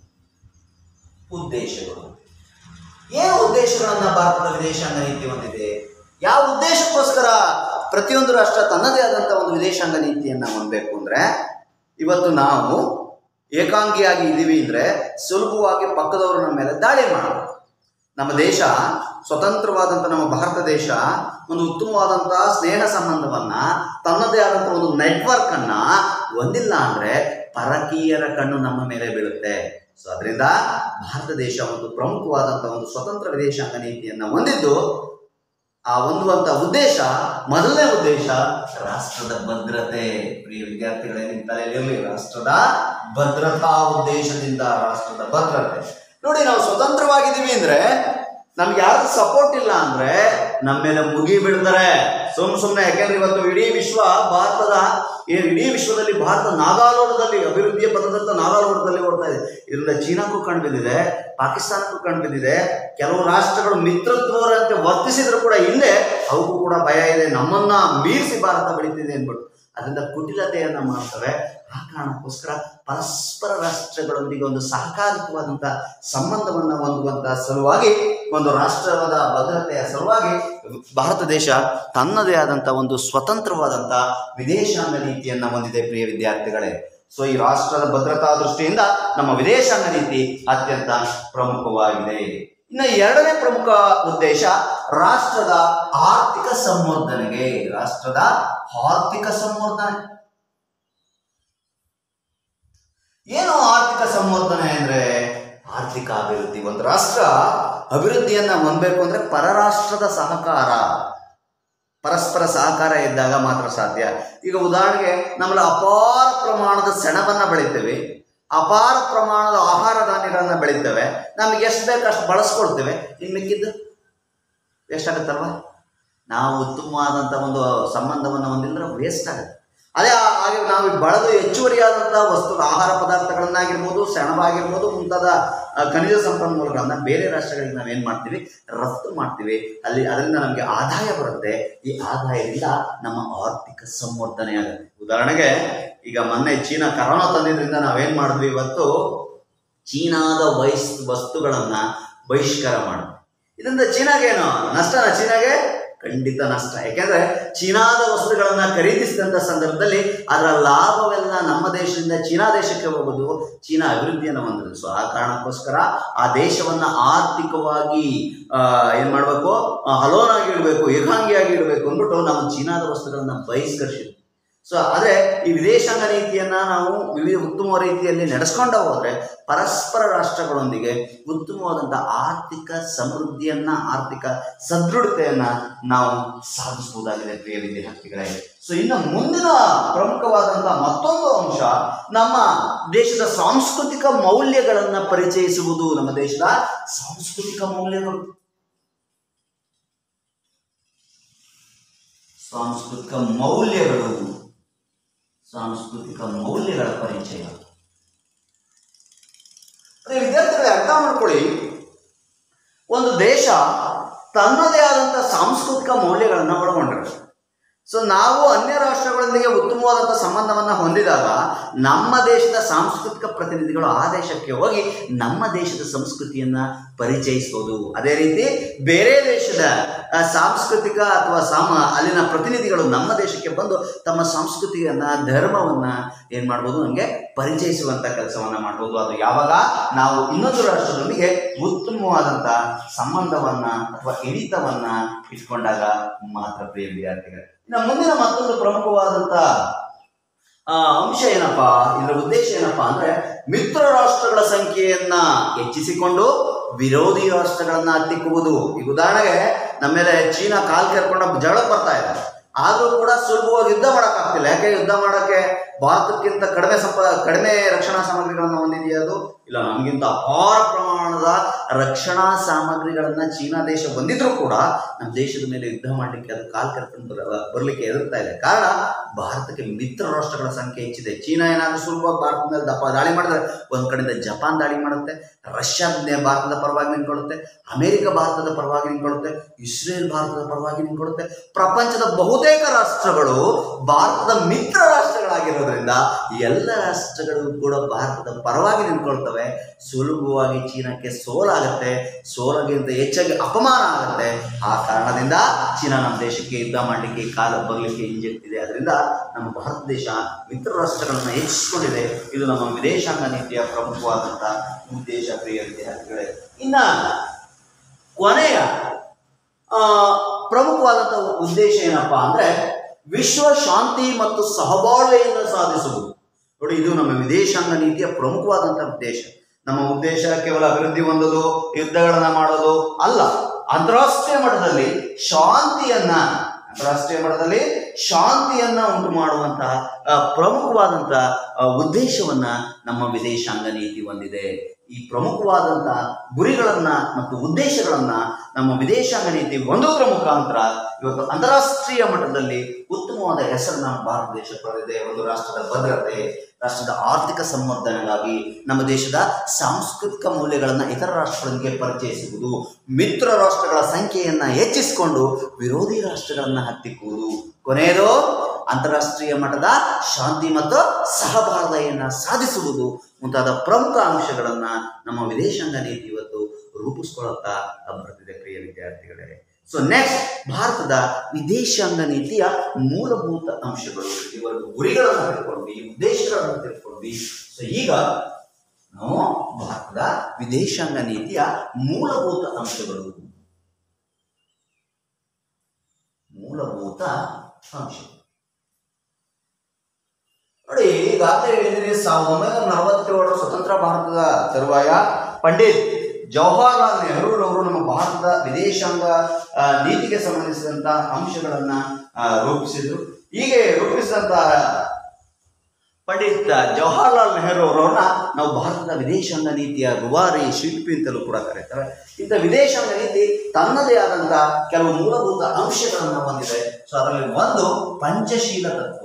[SPEAKER 1] ಉದ್ದೇಶಗಳು ಏನು ಉದ್ದೇಶಗಳನ್ನ ಭಾರತದ ವಿದೇಶಾಂಗ ನೀತಿ ಹೊಂದಿದೆ ಯಾವ ಉದ್ದೇಶಕ್ಕೋಸ್ಕರ ಪ್ರತಿಯೊಂದು ರಾಷ್ಟ್ರ ತನ್ನದೇ ಆದಂಥ ಒಂದು ವಿದೇಶಾಂಗ ನೀತಿಯನ್ನ ಹೊಂದಬೇಕು ಅಂದ್ರೆ ಇವತ್ತು ನಾವು ಏಕಾಂಗಿಯಾಗಿ ಇದ್ದೀವಿ ಅಂದ್ರೆ ಸುಲಭವಾಗಿ ಪಕ್ಕದವರು ನಮ್ಮ ಮೇಲೆ ದಾಳಿ ಮಾಡಬಹುದು ನಮ್ಮ ದೇಶ ಸ್ವತಂತ್ರವಾದಂಥ ನಮ್ಮ ಭಾರತ ದೇಶ ಒಂದು ಉತ್ತಮವಾದಂತಹ ಸ್ನೇಹ ಸಂಬಂಧವನ್ನ ತನ್ನದೇ ಆದಂಥ ಒಂದು ನೆಟ್ವರ್ಕ್ ಅನ್ನ ಹೊಂದಿಲ್ಲ ಅಂದ್ರೆ ಪರಕೀಯರ ಕಣ್ಣು ನಮ್ಮ ಮೇಲೆ ಬೀಳುತ್ತೆ ಸೊ ಅದರಿಂದ ಭಾರತ ದೇಶ ಒಂದು ಪ್ರಮುಖವಾದಂಥ ಒಂದು ಸ್ವತಂತ್ರ ವಿದೇಶಾಂಗ ನೀತಿಯನ್ನು ಹೊಂದಿದ್ದು ಆ ಹೊಂದುವಂತ ಉದ್ದೇಶ ಮೊದಲನೇ ಉದ್ದೇಶ ರಾಷ್ಟ್ರದ ಭದ್ರತೆ ಪ್ರಿಯ ವಿದ್ಯಾರ್ಥಿಗಳೇ ನಿಮ್ಮ ತಲೆಯಲ್ಲಿ ಇರಲಿ ರಾಷ್ಟ್ರದ ಭದ್ರತಾ ಉದ್ದೇಶದಿಂದ ರಾಷ್ಟ್ರದ ಭದ್ರತೆ ನೋಡಿ ನಾವು ಸ್ವತಂತ್ರವಾಗಿದ್ದೀವಿ ಅಂದ್ರೆ ನಮ್ಗೆ ಯಾರು ಸಪೋರ್ಟ್ ಇಲ್ಲ ಅಂದ್ರೆ ನಮ್ಮ ಮೇಲೆ ಮುಗಿ ಬಿಡ್ತಾರೆ ಸುಮ್ ಸುಮ್ನೆ ಯಾಕೆಂದ್ರೆ ಇವತ್ತು ಇಡೀ ವಿಶ್ವ ಭಾರತದ ಈ ಇಡೀ ವಿಶ್ವದಲ್ಲಿ ಭಾರತ ನಾಗಾಲೋಟದಲ್ಲಿ ಅಭಿವೃದ್ಧಿಯ ಪದದಂತ ನಾಗಾಲೋಟದಲ್ಲಿ ಓಡ್ತಾ ಇದೆ ಇದರಿಂದ ಚೀನಾಕ್ಕೂ ಕಂಡುಬಿದ್ದಿದೆ ಪಾಕಿಸ್ತಾನಕ್ಕೂ ಕಂಡುಬಿದ್ದಿದೆ ಕೆಲವು ರಾಷ್ಟ್ರಗಳು ಮಿತ್ರತ್ವರಂತೆ ವರ್ತಿಸಿದ್ರು ಕೂಡ ಹಿಂದೆ ಅವಕ್ಕೂ ಕೂಡ ಭಯ ಇದೆ ನಮ್ಮನ್ನ ಮೀರಿಸಿ ಭಾರತ ಬೆಳೀತಿದೆ ಅಂದ್ಬಿಟ್ಟು ಅದರಿಂದ ಕುಟಿಲತೆಯನ್ನ ಮಾಡ್ತವೆ ಆ ಕಾರಣಕ್ಕೋಸ್ಕರ ಪರಸ್ಪರ ರಾಷ್ಟ್ರಗಳೊಂದಿಗೆ ಒಂದು ಸಹಕಾರಿಕವಾದಂಥ ಸಂಬಂಧವನ್ನ ಹೊಂದುವಂತ ಸಲುವಾಗಿ ಒಂದು ರಾಷ್ಟ್ರದ ಭದ್ರತೆಯ ಸಲುವಾಗಿ ಭಾರತ ದೇಶ ತನ್ನದೇ ಆದಂಥ ಒಂದು ಸ್ವತಂತ್ರವಾದಂಥ ವಿದೇಶಾಂಗ ನೀತಿಯನ್ನ ಹೊಂದಿದೆ ಪ್ರಿಯ ವಿದ್ಯಾರ್ಥಿಗಳೇ ಸೊ ಈ ರಾಷ್ಟ್ರದ ಭದ್ರತಾ ದೃಷ್ಟಿಯಿಂದ ನಮ್ಮ ವಿದೇಶಾಂಗ ನೀತಿ ಅತ್ಯಂತ ಪ್ರಮುಖವಾಗಿದೆ ಇನ್ನು ಎರಡನೇ ಪ್ರಮುಖ ಉದ್ದೇಶ ರಾಷ್ಟ್ರದ ಆರ್ಥಿಕ ಸಂವರ್ಧನೆಗೆ ರಾಷ್ಟ್ರದ ಆರ್ಥಿಕ ಸಂವರ್ಧನೆ ಏನು ಆರ್ಥಿಕ ಸಂವರ್ಧನೆ ಅಂದ್ರೆ ಆರ್ಥಿಕ ಅಭಿವೃದ್ಧಿ ಒಂದು ರಾಷ್ಟ್ರ ಅಭಿವೃದ್ಧಿಯನ್ನ ಹೊಂದಬೇಕು ಅಂದ್ರೆ ಪರರಾಷ್ಟ್ರದ ಸಹಕಾರ ಪರಸ್ಪರ ಸಹಕಾರ ಇದ್ದಾಗ ಮಾತ್ರ ಸಾಧ್ಯ ಈಗ ಉದಾಹರಣೆಗೆ ನಮ್ಮಲ್ಲಿ ಅಪಾರ ಪ್ರಮಾಣದ ಸೆಣಬನ್ನ ಬೆಳಿತೇವೆ ಅಪಾರ ಪ್ರಮಾಣದ ಆಹಾರ ಧಾನ್ಯಗಳನ್ನ ಬೆಳಿತೇವೆ ನಮ್ಗೆ ಎಷ್ಟು ಬೇಕು ಅಷ್ಟು ಬಳಸ್ಕೊಳ್ತೇವೆ ಇನ್ನು ಮಿಕ್ಕಿದ್ದು ಎಷ್ಟಾಗುತ್ತಲ್ವ ನಾವು ಉತ್ತಮವಾದಂಥ ಒಂದು ಸಂಬಂಧವನ್ನು ಹೊಂದಿದ್ರೆ ವೇಸ್ಟ್ ಆಗುತ್ತೆ ಅದೇ ಆ- ಹಾಗೆ ನಾವು ಬಳದು ಹೆಚ್ಚುವರಿಯಾದಂಥ ವಸ್ತು ಆಹಾರ ಪದಾರ್ಥಗಳನ್ನಾಗಿರ್ಬೋದು ಸೆಣಬ ಆಗಿರ್ಬೋದು ಮುಂತಾದ ಆ, ಖನಿಜ ಸಂಪನ್ಮೂಲಗಳನ್ನ ಬೇರೆ ರಾಷ್ಟ್ರಗಳಿಗೆ ನಾವೇನು ಮಾಡ್ತೀವಿ ರಫ್ತು ಮಾಡ್ತೀವಿ ಅಲ್ಲಿ ಅದರಿಂದ ನಮಗೆ ಆದಾಯ ಬರುತ್ತೆ ಈ ಆದಾಯದಿಂದ ನಮ್ಮ ಆರ್ಥಿಕ ಸಂವರ್ಧನೆ ಆಗುತ್ತೆ ಉದಾಹರಣೆಗೆ ಈಗ ಮೊನ್ನೆ ಚೀನಾ ಕರೋನಾ ತಂದಿದ್ರಿಂದ ನಾವೇನ್ ಮಾಡಿದ್ವಿ ಇವತ್ತು ಚೀನಾದ ವೈಸ್ ವಸ್ತುಗಳನ್ನ ಬಹಿಷ್ಕಾರ ಮಾಡಿದ್ವಿ ಇದರಿಂದ ಚೀನಾಗೇನು ನಷ್ಟನ ಚೀನಾಗೆ ಖಂಡಿತ ನಷ್ಟ ಯಾಕೆಂದ್ರೆ ಚೀನಾದ ವಸ್ತುಗಳನ್ನ ಖರೀದಿಸಿದಂತ ಸಂದರ್ಭದಲ್ಲಿ ಅದರ ಲಾಭವೆಲ್ಲ ನಮ್ಮ ದೇಶದಿಂದ ಚೀನಾ ದೇಶಕ್ಕೆ ಹೋಗೋದು ಚೀನಾ ಅಭಿವೃದ್ಧಿಯನ್ನು ಹೊಂದಿದೆ ಸೊ ಆ ಕಾರಣಕ್ಕೋಸ್ಕರ ಆ ದೇಶವನ್ನ ಆರ್ಥಿಕವಾಗಿ ಆ, ಏನ್ ಮಾಡ್ಬೇಕು ಆ, ಹಲೋನಾಗಿ ಇಡಬೇಕು ಏಕಾಂಗಿಯಾಗಿ ಇಡಬೇಕು ಅಂದ್ಬಿಟ್ಟು ನಾವು ಚೀನಾದ ವಸ್ತುಗಳನ್ನ ಬಹಿಷ್ಕರಿಸಿದ್ವಿ ಸೊ ಆದ್ರೆ ಈ ವಿದೇಶಾಂಗ ನೀತಿಯನ್ನ ನಾವು ವಿವಿಧ ಉತ್ತಮ ರೀತಿಯಲ್ಲಿ ನಡೆಸ್ಕೊಂಡ ಹೋದ್ರೆ ಪರಸ್ಪರ ರಾಷ್ಟ್ರಗಳೊಂದಿಗೆ ಉತ್ತಮವಾದಂಥ ಆರ್ಥಿಕ ಸಮೃದ್ಧಿಯನ್ನ ಆರ್ಥಿಕ ಸದೃಢತೆಯನ್ನ ನಾವು ಸಾಧಿಸಬಹುದಾಗಿದೆ ಪ್ರಿಯ ವಿದ್ಯಾರ್ಥಿಗಳೇ ಸೊ ಇನ್ನು ಮುಂದಿನ ಪ್ರಮುಖವಾದಂಥ ಮತ್ತೊಂದು ಅಂಶ ನಮ್ಮ ದೇಶದ ಸಾಂಸ್ಕೃತಿಕ ಮೌಲ್ಯಗಳನ್ನ ಪರಿಚಯಿಸುವುದು ನಮ್ಮ ದೇಶದ ಸಾಂಸ್ಕೃತಿಕ ಮೌಲ್ಯಗಳು ಸಾಂಸ್ಕೃತಿಕ ಮೌಲ್ಯಗಳು ಸಾಂಸ್ಕೃತಿಕ ಮೌಲ್ಯಗಳ ಪರಿಚಯ ಅದೇ ವಿದ್ಯಾರ್ಥಿಗಳೇ ಅರ್ಥ ಮಾಡ್ಕೊಳ್ಳಿ ಒಂದು ದೇಶ ತನ್ನದೇ ಆದಂಥ ಸಾಂಸ್ಕೃತಿಕ ಮೌಲ್ಯಗಳನ್ನು ಒಳಗೊಂಡಿರುತ್ತೆ ಸೊ ನಾವು ಅನ್ಯ ರಾಷ್ಟ್ರಗಳೊಂದಿಗೆ ಉತ್ತಮವಾದಂಥ ಸಂಬಂಧವನ್ನು ಹೊಂದಿದಾಗ ನಮ್ಮ ದೇಶದ ಸಾಂಸ್ಕೃತಿಕ ಪ್ರತಿನಿಧಿಗಳು ಆ ದೇಶಕ್ಕೆ ಹೋಗಿ ನಮ್ಮ ದೇಶದ ಸಂಸ್ಕೃತಿಯನ್ನು ಪರಿಚಯಿಸ್ಬೋದು ಅದೇ ರೀತಿ ಬೇರೆ ದೇಶದ ಆ, ಸಾಂಸ್ಕೃತಿಕ ಅಥವಾ ಸಾಮ ಅಲ್ಲಿನ ಪ್ರತಿನಿಧಿಗಳು ನಮ್ಮ ದೇಶಕ್ಕೆ ಬಂದು ತಮ್ಮ ಸಂಸ್ಕೃತಿಯನ್ನ ಧರ್ಮವನ್ನ ಏನ್ ಮಾಡ್ಬೋದು ನಮಗೆ ಪರಿಚಯಿಸುವಂತ ಕೆಲಸವನ್ನ ಮಾಡ್ಬೋದು ಅದು ಯಾವಾಗ ನಾವು ಇನ್ನೊಂದು ರಾಷ್ಟ್ರದೊಂದಿಗೆ ಉತ್ತಮವಾದಂತ ಸಂಬಂಧವನ್ನ ಅಥವಾ ಹಿಡಿತವನ್ನ ಇಟ್ಕೊಂಡಾಗ ಮಾತ್ರ ಪ್ರಿಯ ವಿದ್ಯಾರ್ಥಿಗಳೇ ಇನ್ನು ಮುಂದಿನ ಮತ್ತೊಂದು ಪ್ರಮುಖವಾದಂತ ಆ, ಅಂಶ ಏನಪ್ಪಾ ಇದರ ಉದ್ದೇಶ ಏನಪ್ಪಾ ಅಂದ್ರೆ ಮಿತ್ರ ರಾಷ್ಟ್ರಗಳ ಸಂಖ್ಯೆಯನ್ನ ಹೆಚ್ಚಿಸಿಕೊಂಡು ವಿರೋಧಿ ರಾಷ್ಟ್ರಗಳನ್ನ ಹತ್ತಿಕ್ಕುವುದು ಈಗ ಉದಾಹರಣೆಗೆ ನಮ್ಮ ಮೇಲೆ ಚೀನಾ ಕಾಲ್ ಕೆರ್ಕೊಂಡ ಜಗಳ ಬರ್ತಾ ಇದೆ ಆದ್ರೂ ಕೂಡ ಸುಲಭವಾಗಿ ಯುದ್ಧ ಮಾಡೋಕ್ಕಾಗ್ತಿಲ್ಲ ಯಾಕೆ ಯುದ್ಧ ಮಾಡೋಕ್ಕೆ ಭಾರತಕ್ಕಿಂತ ಕಡಿಮೆ ಸಂಪ ಕಡಿಮೆ ರಕ್ಷಣಾ ಸಾಮಗ್ರಿಗಳನ್ನು ಹೊಂದಿದೆಯಾ ಅದು ಇಲ್ಲ ನಮಗಿಂತ ಅಪಾರ ಪ್ರಮಾಣದ ರಕ್ಷಣಾ ಸಾಮಗ್ರಿಗಳನ್ನ ಚೀನಾ ದೇಶ ಹೊಂದಿದ್ರು ಕೂಡ ನಮ್ಮ ದೇಶದ ಮೇಲೆ ಯುದ್ಧ ಮಾಡಲಿಕ್ಕೆ ಅದು ಕಾಲ್ ಕರ್ಕೊಂಡು ಬರ ಬರಲಿಕ್ಕೆ ಎದುರ್ತಾ ಇದೆ ಕಾರಣ ಭಾರತಕ್ಕೆ ಮಿತ್ರ ರಾಷ್ಟ್ರಗಳ ಸಂಖ್ಯೆ ಹೆಚ್ಚಿದೆ ಚೀನಾ ಏನಾದರೂ ಸುಲಭವಾಗಿ ಭಾರತದ ಮೇಲೆ ದಪ್ಪ ದಾಳಿ ಮಾಡಿದ್ರೆ ಒಂದ್ ಕಡೆಯಿಂದ ಜಪಾನ್ ದಾಳಿ ಮಾಡುತ್ತೆ ರಷ್ಯಾ ನೇ- ಭಾರತದ ಪರವಾಗಿ ನಿಂತ್ಕೊಳ್ಳುತ್ತೆ ಅಮೆರಿಕ ಭಾರತದ ಪರವಾಗಿ ನಿಂತ್ಕೊಳ್ಳುತ್ತೆ ಇಸ್ರೇಲ್ ಭಾರತದ ಪರವಾಗಿ ನಿಂತ್ಕೊಳ್ಳುತ್ತೆ ಪ್ರಪಂಚದ ಬಹುತೇಕ ರಾಷ್ಟ್ರಗಳು ಭಾರತದ ಮಿತ್ರ ರಾಷ್ಟ್ರಗಳಾಗಿರೋದ್ರಿಂದ ಎಲ್ಲ ರಾಷ್ಟ್ರಗಳು ಕೂಡ ಭಾರತದ ಪರವಾಗಿ ನಿಂತ್ಕೊಳ್ತವೆ ಸುಲಭವಾಗಿ ಚೀನಾಕ್ಕೆ ಸೋಲಾಗತ್ತೆ ಸೋಲಗಿಂತ ಹೆಚ್ಚಾಗಿ ಅಪಮಾನ ಆಗುತ್ತೆ ಆ ಕಾರಣದಿಂದ ಚೀನಾ ನಮ್ಮ ದೇಶಕ್ಕೆ ಯುದ್ಧ ಮಾಡಲಿಕ್ಕೆ ಕಾಲ ಬರಲಿಕ್ಕೆ ಹಿಂಜರಿತಿದೆ ಅದರಿಂದ ನಮ್ಮ ಭಾರತ ದೇಶ ಮಿತ್ರ ರಾಷ್ಟ್ರಗಳನ್ನು ಹೆಚ್ಚಿಸಿಕೊಂಡಿದೆ ಇದು ನಮ್ಮ ವಿದೇಶಾಂಗ ನೀತಿಯ ಪ್ರಮುಖವಾದಂಥ ಉದ್ದೇಶ ಪ್ರಿಯ ವಿದ್ಯಾರ್ಥಿಗಳೇ ಇನ್ನ ಕೊನೆಯ ಆ, ಪ್ರಮುಖವಾದಂಥ ಉದ್ದೇಶ ಏನಪ್ಪಾ ಅಂದ್ರೆ ವಿಶ್ವ ಶಾಂತಿ ಮತ್ತು ಸಹಬಾಳ್ವೆಯನ್ನು ಸಾಧಿಸುವುದು ನೋಡಿ ಇದು ನಮ್ಮ ವಿದೇಶಾಂಗ ನೀತಿಯ ಪ್ರಮುಖವಾದಂಥ ಉದ್ದೇಶ ನಮ್ಮ ಉದ್ದೇಶ ಕೇವಲ ಅಭಿವೃದ್ಧಿ ಹೊಂದೋದು ಯುದ್ಧಗಳನ್ನ ಮಾಡೋದು ಅಲ್ಲ ಅಂತಾರಾಷ್ಟ್ರೀಯ ಮಟ್ಟದಲ್ಲಿ ಶಾಂತಿಯನ್ನ ಅಂತಾರಾಷ್ಟ್ರೀಯ ಮಟ್ಟದಲ್ಲಿ ಶಾಂತಿಯನ್ನ ಉಂಟು ಮಾಡುವಂತಹ ಆ, ಪ್ರಮುಖವಾದಂತಹ ಆ, ಉದ್ದೇಶವನ್ನ ನಮ್ಮ ವಿದೇಶಾಂಗ ನೀತಿ ಹೊಂದಿದೆ ಈ ಪ್ರಮುಖವಾದಂತಹ ಗುರಿಗಳನ್ನ ಮತ್ತು ಉದ್ದೇಶಗಳನ್ನ ನಮ್ಮ ವಿದೇಶಾಂಗ ನೀತಿ ಹೊಂದುವುದರ ಮುಖಾಂತರ ಇವತ್ತು ಅಂತಾರಾಷ್ಟ್ರೀಯ ಮಟ್ಟದಲ್ಲಿ ಉತ್ತಮವಾದ ಹೆಸರನ್ನ ಭಾರತ ದೇಶ ಪಡೆದಿದೆ ಒಂದು ರಾಷ್ಟ್ರದ ಭದ್ರತೆ ರಾಷ್ಟ್ರದ ಆರ್ಥಿಕ ಸಂವರ್ಧನೆಗಾಗಿ ನಮ್ಮ ದೇಶದ ಸಾಂಸ್ಕೃತಿಕ ಮೌಲ್ಯಗಳನ್ನು ಇತರ ರಾಷ್ಟ್ರಗಳಿಗೆ ಪರಿಚಯಿಸುವುದು ಮಿತ್ರ ರಾಷ್ಟ್ರಗಳ ಸಂಖ್ಯೆಯನ್ನು ಹೆಚ್ಚಿಸಿಕೊಂಡು ವಿರೋಧಿ ರಾಷ್ಟ್ರಗಳನ್ನು ಹತ್ತಿಕ್ಕುವುದು ಕೊನೆಯದು ಅಂತಾರಾಷ್ಟ್ರೀಯ ಮಟ್ಟದ ಶಾಂತಿ ಮತ್ತು ಸಹಬಾಳ್ವೆಯನ್ನು ಸಾಧಿಸುವುದು ಮುಂತಾದ ಪ್ರಮುಖ ಅಂಶಗಳನ್ನ ನಮ್ಮ ವಿದೇಶಾಂಗ ನೀತಿ ಇವತ್ತು ರೂಪಿಸ್ಕೊಳ್ಳುತ್ತಾ ಬರ್ತಿದೆ ಪ್ರಿಯ ವಿದ್ಯಾರ್ಥಿಗಳೇ ಸೊ ನೆಕ್ಸ್ಟ್ ಭಾರತದ ವಿದೇಶಾಂಗ ನೀತಿಯ ಮೂಲಭೂತ ಅಂಶಗಳು ಇವರು ಗುರಿಗಳನ್ನು ತಿಳ್ಕೊಂಡ್ವಿ ಉದ್ದೇಶಗಳನ್ನು ತಿಳ್ಕೊಂಡ್ವಿ ಸೊ ಈಗ ನಾವು ಭಾರತದ ವಿದೇಶಾಂಗ ನೀತಿಯ ಮೂಲಭೂತ ಅಂಶಗಳು ಮೂಲಭೂತ ಅಂಶಗಳು ನೋಡಿ ಈಗಾಗಲೇ ಹೇಳಿದ್ರೆ ಸಾವಿರದ ಒಂಬೈನೂರ ನಲವತ್ತೇಳರ ಸ್ವತಂತ್ರ ಭಾರತದ ತರುವಾಯ ಪಂಡಿತ್ ಜವಾಹರ್ಲಾಲ್ ನೆಹರೂರವರು ನಮ್ಮ ಭಾರತದ ವಿದೇಶಾಂಗ ಆ, ನೀತಿಗೆ ಸಂಬಂಧಿಸಿದಂತ ಅಂಶಗಳನ್ನ ಆ, ರೂಪಿಸಿದ್ರು ಹೀಗೆ ರೂಪಿಸಿದಂತಹ ಪಂಡಿತ್ ಜವಾಹರ್ಲಾಲ್ ನೆಹರು ಅವರನ್ನ ನಾವು ಭಾರತದ ವಿದೇಶಾಂಗ ನೀತಿಯ ರುವಾರಿ ಶಿಲ್ಪಿ ಅಂತಲೂ ಕೂಡ ಕರೀತಾರೆ ಇಂಥ ವಿದೇಶಾಂಗ ನೀತಿ ತನ್ನದೇ ಆದಂತಹ ಕೆಲವು ಮೂಲಭೂತ ಅಂಶಗಳನ್ನು ಹೊಂದಿದೆ ಸೊ ಅದರಲ್ಲಿ ಒಂದು ಪಂಚಶೀಲ ತತ್ವಗಳು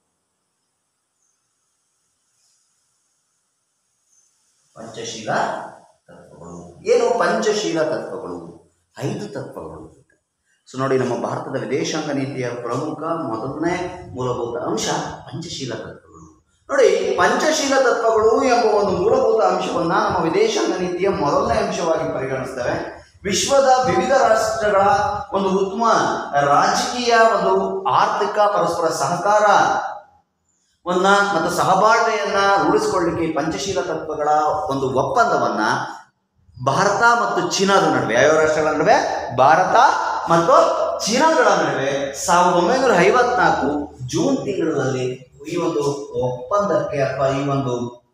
[SPEAKER 1] ಪಂಚಶೀಲ ತತ್ವಗಳು ಏನು ಪಂಚಶೀಲ ತತ್ವಗಳು ಐದು ತತ್ವಗಳು ಸೊ ನೋಡಿ ನಮ್ಮ ಭಾರತದ ವಿದೇಶಾಂಗ ನೀತಿಯ ಪ್ರಮುಖ ಮೊದಲನೇ ಮೂಲಭೂತ ಅಂಶ ಪಂಚಶೀಲ ತತ್ವಗಳು ನೋಡಿ ಪಂಚಶೀಲ ತತ್ವಗಳು ಎಂಬ ಒಂದು ಮೂಲಭೂತ ಅಂಶವನ್ನ ನಮ್ಮ ವಿದೇಶಾಂಗ ನೀತಿಯ ಮೊದಲನೇ ಅಂಶವಾಗಿ ಪರಿಗಣಿಸ್ತೇವೆ ವಿಶ್ವದ ವಿವಿಧ ರಾಷ್ಟ್ರಗಳ ಒಂದು ಉತ್ತಮ ರಾಜಕೀಯ ಒಂದು ಆರ್ಥಿಕ ಪರಸ್ಪರ ಸಹಕಾರ ವನ್ನ ಮತ್ತು ಸಹಬಾಳ್ವೆಯನ್ನ ರೂಢಿಸಿಕೊಳ್ಳಿಕ್ಕೆ ಈ ಪಂಚಶೀಲ ತತ್ವಗಳ ಒಂದು ಒಪ್ಪಂದವನ್ನ ಭಾರತ ಮತ್ತು ಚೀನಾದ ನಡುವೆ ಯಾವ ರಾಷ್ಟ್ರಗಳ ನಡುವೆ ಭಾರತ ಮತ್ತು ಚೀನಾಗಳ ನಡುವೆ ಸಾವಿರದ ಒಂಬೈನೂರ ಐವತ್ನಾಲ್ಕು ಜೂನ್ ತಿಂಗಳಲ್ಲಿ ಈ ಒಂದು ಒಪ್ಪಂದಕ್ಕೆ ಅಥವಾ ಈ ಒಂದು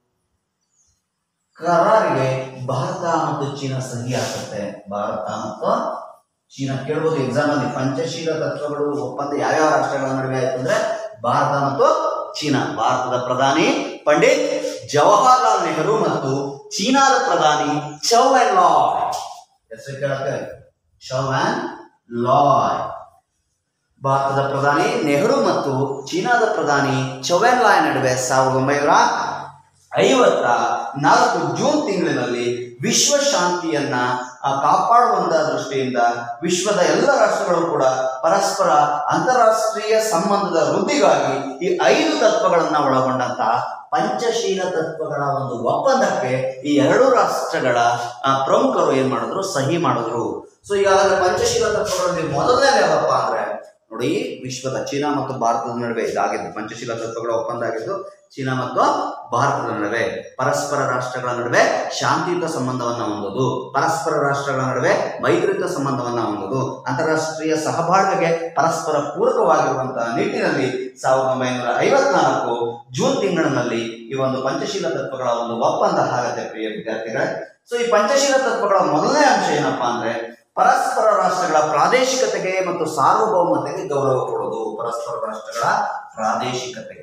[SPEAKER 1] ಕರಾರಿಗೆ ಭಾರತ ಮತ್ತು ಚೀನಾ ಸಹಿ ಹಾಕುತ್ತೆ ಭಾರತ ಮತ್ತು ಚೀನಾ ಕೇಳ್ಬೋದು ಎಕ್ಸಾಮ್ ಅಲ್ಲಿ ಪಂಚಶೀಲ ತತ್ವಗಳು ಒಪ್ಪಂದ ಯಾವ್ಯಾವ ರಾಷ್ಟ್ರಗಳ ನಡುವೆ ಆಯ್ತು ಅಂದ್ರೆ ಭಾರತ ಮತ್ತು ಚೀನಾ ಭಾರತದ ಪ್ರಧಾನಿ ಪಂಡಿತ್ ಜವಾಹರ್ಲಾಲ್ ನೆಹರು ಮತ್ತು ಚೀನಾದ ಪ್ರಧಾನಿ ಚೌ ಅಂಡ್ ಲಾಯ್ ಹೆಸರು ಕೇಳಕ್ಕೆ ಚೌ ಅಂಡ್ ಲಾಯ್ ಭಾರತದ ಪ್ರಧಾನಿ ನೆಹರು ಮತ್ತು ಚೀನಾದ ಪ್ರಧಾನಿ ಚೌವೆನ್ ಲಾಯ್ ನಡುವೆ ಸಾವಿರದ ಒಂಬೈನೂರ ಐವತ್ತ ನಾಲ್ಕು ಜೂನ್ ತಿಂಗಳಿನಲ್ಲಿ ವಿಶ್ವ ಶಾಂತಿಯನ್ನ ಆ, ಕಾಪಾಡುವಂತ ದೃಷ್ಟಿಯಿಂದ ವಿಶ್ವದ ಎಲ್ಲ ರಾಷ್ಟ್ರಗಳು ಕೂಡ ಪರಸ್ಪರ ಅಂತಾರಾಷ್ಟ್ರೀಯ ಸಂಬಂಧದ ವೃದ್ಧಿಗಾಗಿ ಈ ಐದು ತತ್ವಗಳನ್ನ ಒಳಗೊಂಡಂತಹ ಪಂಚಶೀಲ ತತ್ವಗಳ ಒಂದು ಒಪ್ಪಂದಕ್ಕೆ ಈ ಎರಡು ರಾಷ್ಟ್ರಗಳ ಆ, ಪ್ರಮುಖರು ಏನ್ ಮಾಡಿದ್ರು ಸಹಿ ಮಾಡಿದ್ರು ಸೊ ಈಗಾಗಲೇ ಪಂಚಶೀಲ ತತ್ವಗಳಲ್ಲಿ ಮೊದಲನೇ ಯಾವಪ್ಪ ಅಂದ್ರೆ ನೋಡಿ ವಿಶ್ವದ ಚೀನಾ ಮತ್ತು ಭಾರತದ ನಡುವೆ ಇದಾಗಿದ್ದು ಪಂಚಶೀಲ ತತ್ವಗಳ ಒಪ್ಪಂದ ಆಗಿದ್ದು ಚೀನಾ ಮತ್ತು ಭಾರತದ ನಡುವೆ ಪರಸ್ಪರ ರಾಷ್ಟ್ರಗಳ ನಡುವೆ ಶಾಂತಿಯುತ ಸಂಬಂಧವನ್ನ ಹೊಂದೋದು ಪರಸ್ಪರ ರಾಷ್ಟ್ರಗಳ ನಡುವೆ ಮೈತ್ರಿಯುತ ಸಂಬಂಧವನ್ನ ಹೊಂದೋದು ಅಂತಾರಾಷ್ಟ್ರೀಯ ಸಹಬಾಳ್ವೆಗೆ ಪರಸ್ಪರ ಪೂರಕವಾಗಿರುವಂತಹ ನಿಟ್ಟಿನಲ್ಲಿ ಸಾವಿರದ ಒಂಬೈನೂರ ಐವತ್ನಾಲ್ಕು ಜೂನ್ ತಿಂಗಳಿನಲ್ಲಿ ಈ ಒಂದು ಪಂಚಶೀಲ ತತ್ವಗಳ ಒಂದು ಒಪ್ಪಂದ ಆಗತ್ತೆ ಪ್ರಿಯ ವಿದ್ಯಾರ್ಥಿಗಳೇ ಸೊ ಈ ಪಂಚಶೀಲ ತತ್ವಗಳ ಮೊದಲನೇ ಅಂಶ ಏನಪ್ಪಾ ಅಂದ್ರೆ ಪರಸ್ಪರ ರಾಷ್ಟ್ರಗಳ ಪ್ರಾದೇಶಿಕತೆಗೆ ಮತ್ತು ಸಾರ್ವಭೌಮತೆಗೆ ಗೌರವ ಕೊಡೋದು ಪರಸ್ಪರ ರಾಷ್ಟ್ರಗಳ ಪ್ರಾದೇಶಿಕತೆಗೆ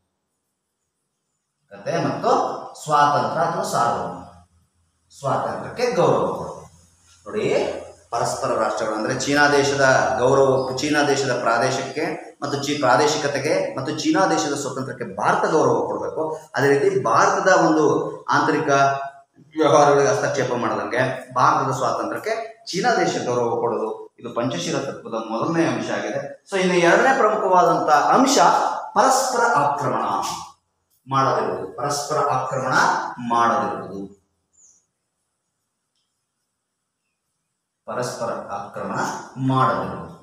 [SPEAKER 1] ಕತೆ ಮತ್ತು ಸ್ವಾತಂತ್ರ್ಯ ಅಥವಾ ಸಾರ್ವಭೌಮ ಸ್ವಾತಂತ್ರ್ಯಕ್ಕೆ ಗೌರವ ಕೊಡೋದು ನೋಡಿ ಪರಸ್ಪರ ರಾಷ್ಟ್ರಗಳು ಅಂದ್ರೆ ಚೀನಾ ದೇಶದ ಗೌರವ ಚೀನಾ ದೇಶದ ಪ್ರಾದೇಶಕ್ಕೆ ಮತ್ತು ಚೀ ಪ್ರಾದೇಶಿಕತೆಗೆ ಮತ್ತು ಚೀನಾ ದೇಶದ ಸ್ವತಂತ್ರಕ್ಕೆ ಭಾರತ ಗೌರವ ಕೊಡಬೇಕು ಅದೇ ರೀತಿ ಭಾರತದ ಒಂದು ಆಂತರಿಕ ವ್ಯವಹಾರಗಳಿಗೆ ಹಸ್ತಕ್ಷೇಪ ಮಾಡದಂಗೆ ಭಾರತದ ಸ್ವಾತಂತ್ರ್ಯಕ್ಕೆ ಚೀನಾ ದೇಶ ಗೌರವ ಕೊಡೋದು ಇದು ಪಂಚಶೀಲ ತತ್ವದ ಮೊದಲನೇ ಅಂಶ ಆಗಿದೆ ಸೊ ಇನ್ನು ಎರಡನೇ ಪ್ರಮುಖವಾದಂತಹ ಅಂಶ ಪರಸ್ಪರ ಆಕ್ರಮಣ ಮಾಡದಿರುವುದು ಪರಸ್ಪರ ಆಕ್ರಮಣ ಮಾಡದಿರುವುದು ಪರಸ್ಪರ ಆಕ್ರಮಣ ಮಾಡದಿರುವುದು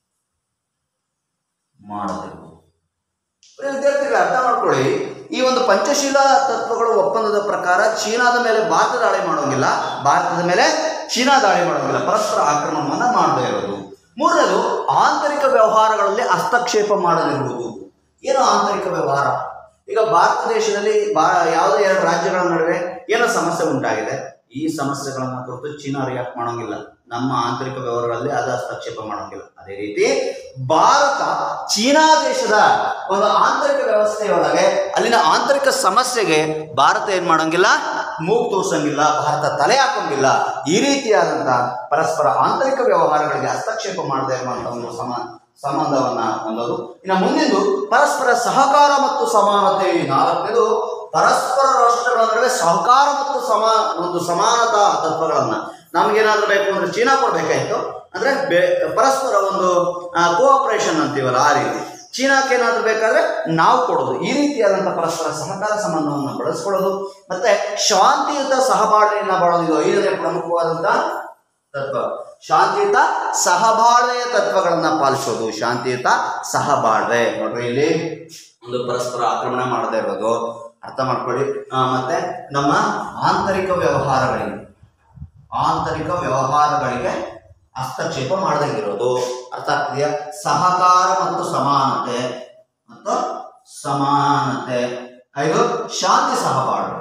[SPEAKER 1] ಮಾಡದಿರುವುದು ಪ್ರಿಯ ವಿದ್ಯಾರ್ಥಿಗಳು ಅರ್ಥ ಮಾಡ್ಕೊಳ್ಳಿ ಈ ಒಂದು ಪಂಚಶೀಲ ತತ್ವಗಳ ಒಪ್ಪಂದದ ಪ್ರಕಾರ ಚೀನಾದ ಮೇಲೆ ಭಾರತ ದಾಳಿ ಮಾಡೋಂಗಿಲ್ಲ ಭಾರತದ ಮೇಲೆ ಚೀನಾ ದಾಳಿ ಮಾಡೋಂಗಿಲ್ಲ ಪರಸ್ಪರ ಆಕ್ರಮಣವನ್ನ ಮಾಡದೇ ಇರೋದು ಮೂರನೇದು ಆಂತರಿಕ ವ್ಯವಹಾರಗಳಲ್ಲಿ ಹಸ್ತಕ್ಷೇಪ ಮಾಡದಿರುವುದು ಏನು ಆಂತರಿಕ ವ್ಯವಹಾರ ಈಗ ಭಾರತ ದೇಶದಲ್ಲಿ ಬಾ ಯಾವುದೇ ಎರಡು ರಾಜ್ಯಗಳ ನಡುವೆ ಏನೋ ಸಮಸ್ಯೆ ಉಂಟಾಗಿದೆ ಈ ಸಮಸ್ಯೆಗಳನ್ನ ಕುರಿತು ಚೀನಾ ರಿಯಾಕ್ಟ್ ಮಾಡೋಂಗಿಲ್ಲ ನಮ್ಮ ಆಂತರಿಕ ವ್ಯವಹಾರಗಳಲ್ಲಿ ಅದು ಹಸ್ತಕ್ಷೇಪ ಮಾಡೋಂಗಿಲ್ಲ ಅದೇ ರೀತಿ ಭಾರತ ಚೀನಾ ದೇಶದ ಒಂದು ಆಂತರಿಕ ವ್ಯವಸ್ಥೆಯೊಳಗೆ ಅಲ್ಲಿನ ಆಂತರಿಕ ಸಮಸ್ಯೆಗೆ ಭಾರತ ಏನ್ ಮಾಡೋಂಗಿಲ್ಲ ಮೂಗು ತೋರ್ಸಂಗಿಲ್ಲ ಭಾರತ ತಲೆ ಹಾಕೋಂಗಿಲ್ಲ ಈ ರೀತಿಯಾದಂತಹ ಪರಸ್ಪರ ಆಂತರಿಕ ವ್ಯವಹಾರಗಳಿಗೆ ಹಸ್ತಕ್ಷೇಪ ಮಾಡದೇ ಇರುವಂತಹ ಒಂದು ಸಮ ಸಂಬಂಧವನ್ನ ಹೊಂದೋದು ಇನ್ನು ಮುಂದಿನ ಪರಸ್ಪರ ಸಹಕಾರ ಮತ್ತು ಸಮಾನತೆ ನಾಲ್ಕನೇದು ಪರಸ್ಪರ ರಾಷ್ಟ್ರಗಳ ನಡುವೆ ಸಹಕಾರ ಮತ್ತು ಸಮ ಒಂದು ಸಮಾನತಾ ತತ್ವಗಳನ್ನ ನಮ್ಗೇನಾದ್ರೂ ಬೇಕು ಅಂದ್ರೆ ಚೀನಾ ಕೊಡ್ಬೇಕಾಯ್ತು ಅಂದ್ರೆ ಬೆ- ಪರಸ್ಪರ ಒಂದು ಕೋಆಪರೇಷನ್ ಅಂತೀವಲ್ಲ ಆ ರೀತಿ ಚೀನಾಕ್ಕೆ ಏನಾದ್ರೂ ಬೇಕಾದ್ರೆ ನಾವು ಕೊಡೋದು ಈ ರೀತಿಯಾದಂತಹ ಪರಸ್ಪರ ಸಹಕಾರ ಸಂಬಂಧವನ್ನು ಬಳಸ್ಕೊಳ್ಳೋದು ಮತ್ತೆ ಶಾಂತಿಯುತ ಸಹಬಾಳ್ವೆಯನ್ನ ಬಾಳೋದು ಇದು ಐದನೇ ಪ್ರಮುಖವಾದಂತಹ ತತ್ವ ಶಾಂತಿಯುತ ಸಹಬಾಳ್ವೆಯ ತತ್ವಗಳನ್ನ ಪಾಲಿಸೋದು ಶಾಂತಿಯುತ ಸಹಬಾಳ್ವೆ ನೋಡ್ರಿ ಇಲ್ಲಿ ಒಂದು ಪರಸ್ಪರ ಆಕ್ರಮಣ ಮಾಡದೇ ಇರೋದು ಅರ್ಥ ಮಾಡ್ಕೊಳ್ಳಿ ಆ, ಮತ್ತೆ ನಮ್ಮ ಆಂತರಿಕ ವ್ಯವಹಾರಗಳಿಗೆ ಆಂತರಿಕ ವ್ಯವಹಾರಗಳಿಗೆ ಹಸ್ತಕ್ಷೇಪ ಮಾಡದಂಗಿರೋದು ಅರ್ಥ ಆಗ್ತಿದೆಯಾ ಸಹಕಾರ ಮತ್ತು ಸಮಾನತೆ ಮತ್ತು ಸಮಾನತೆ ಐದು ಶಾಂತಿ ಸಹಬಾಳ್ವೆ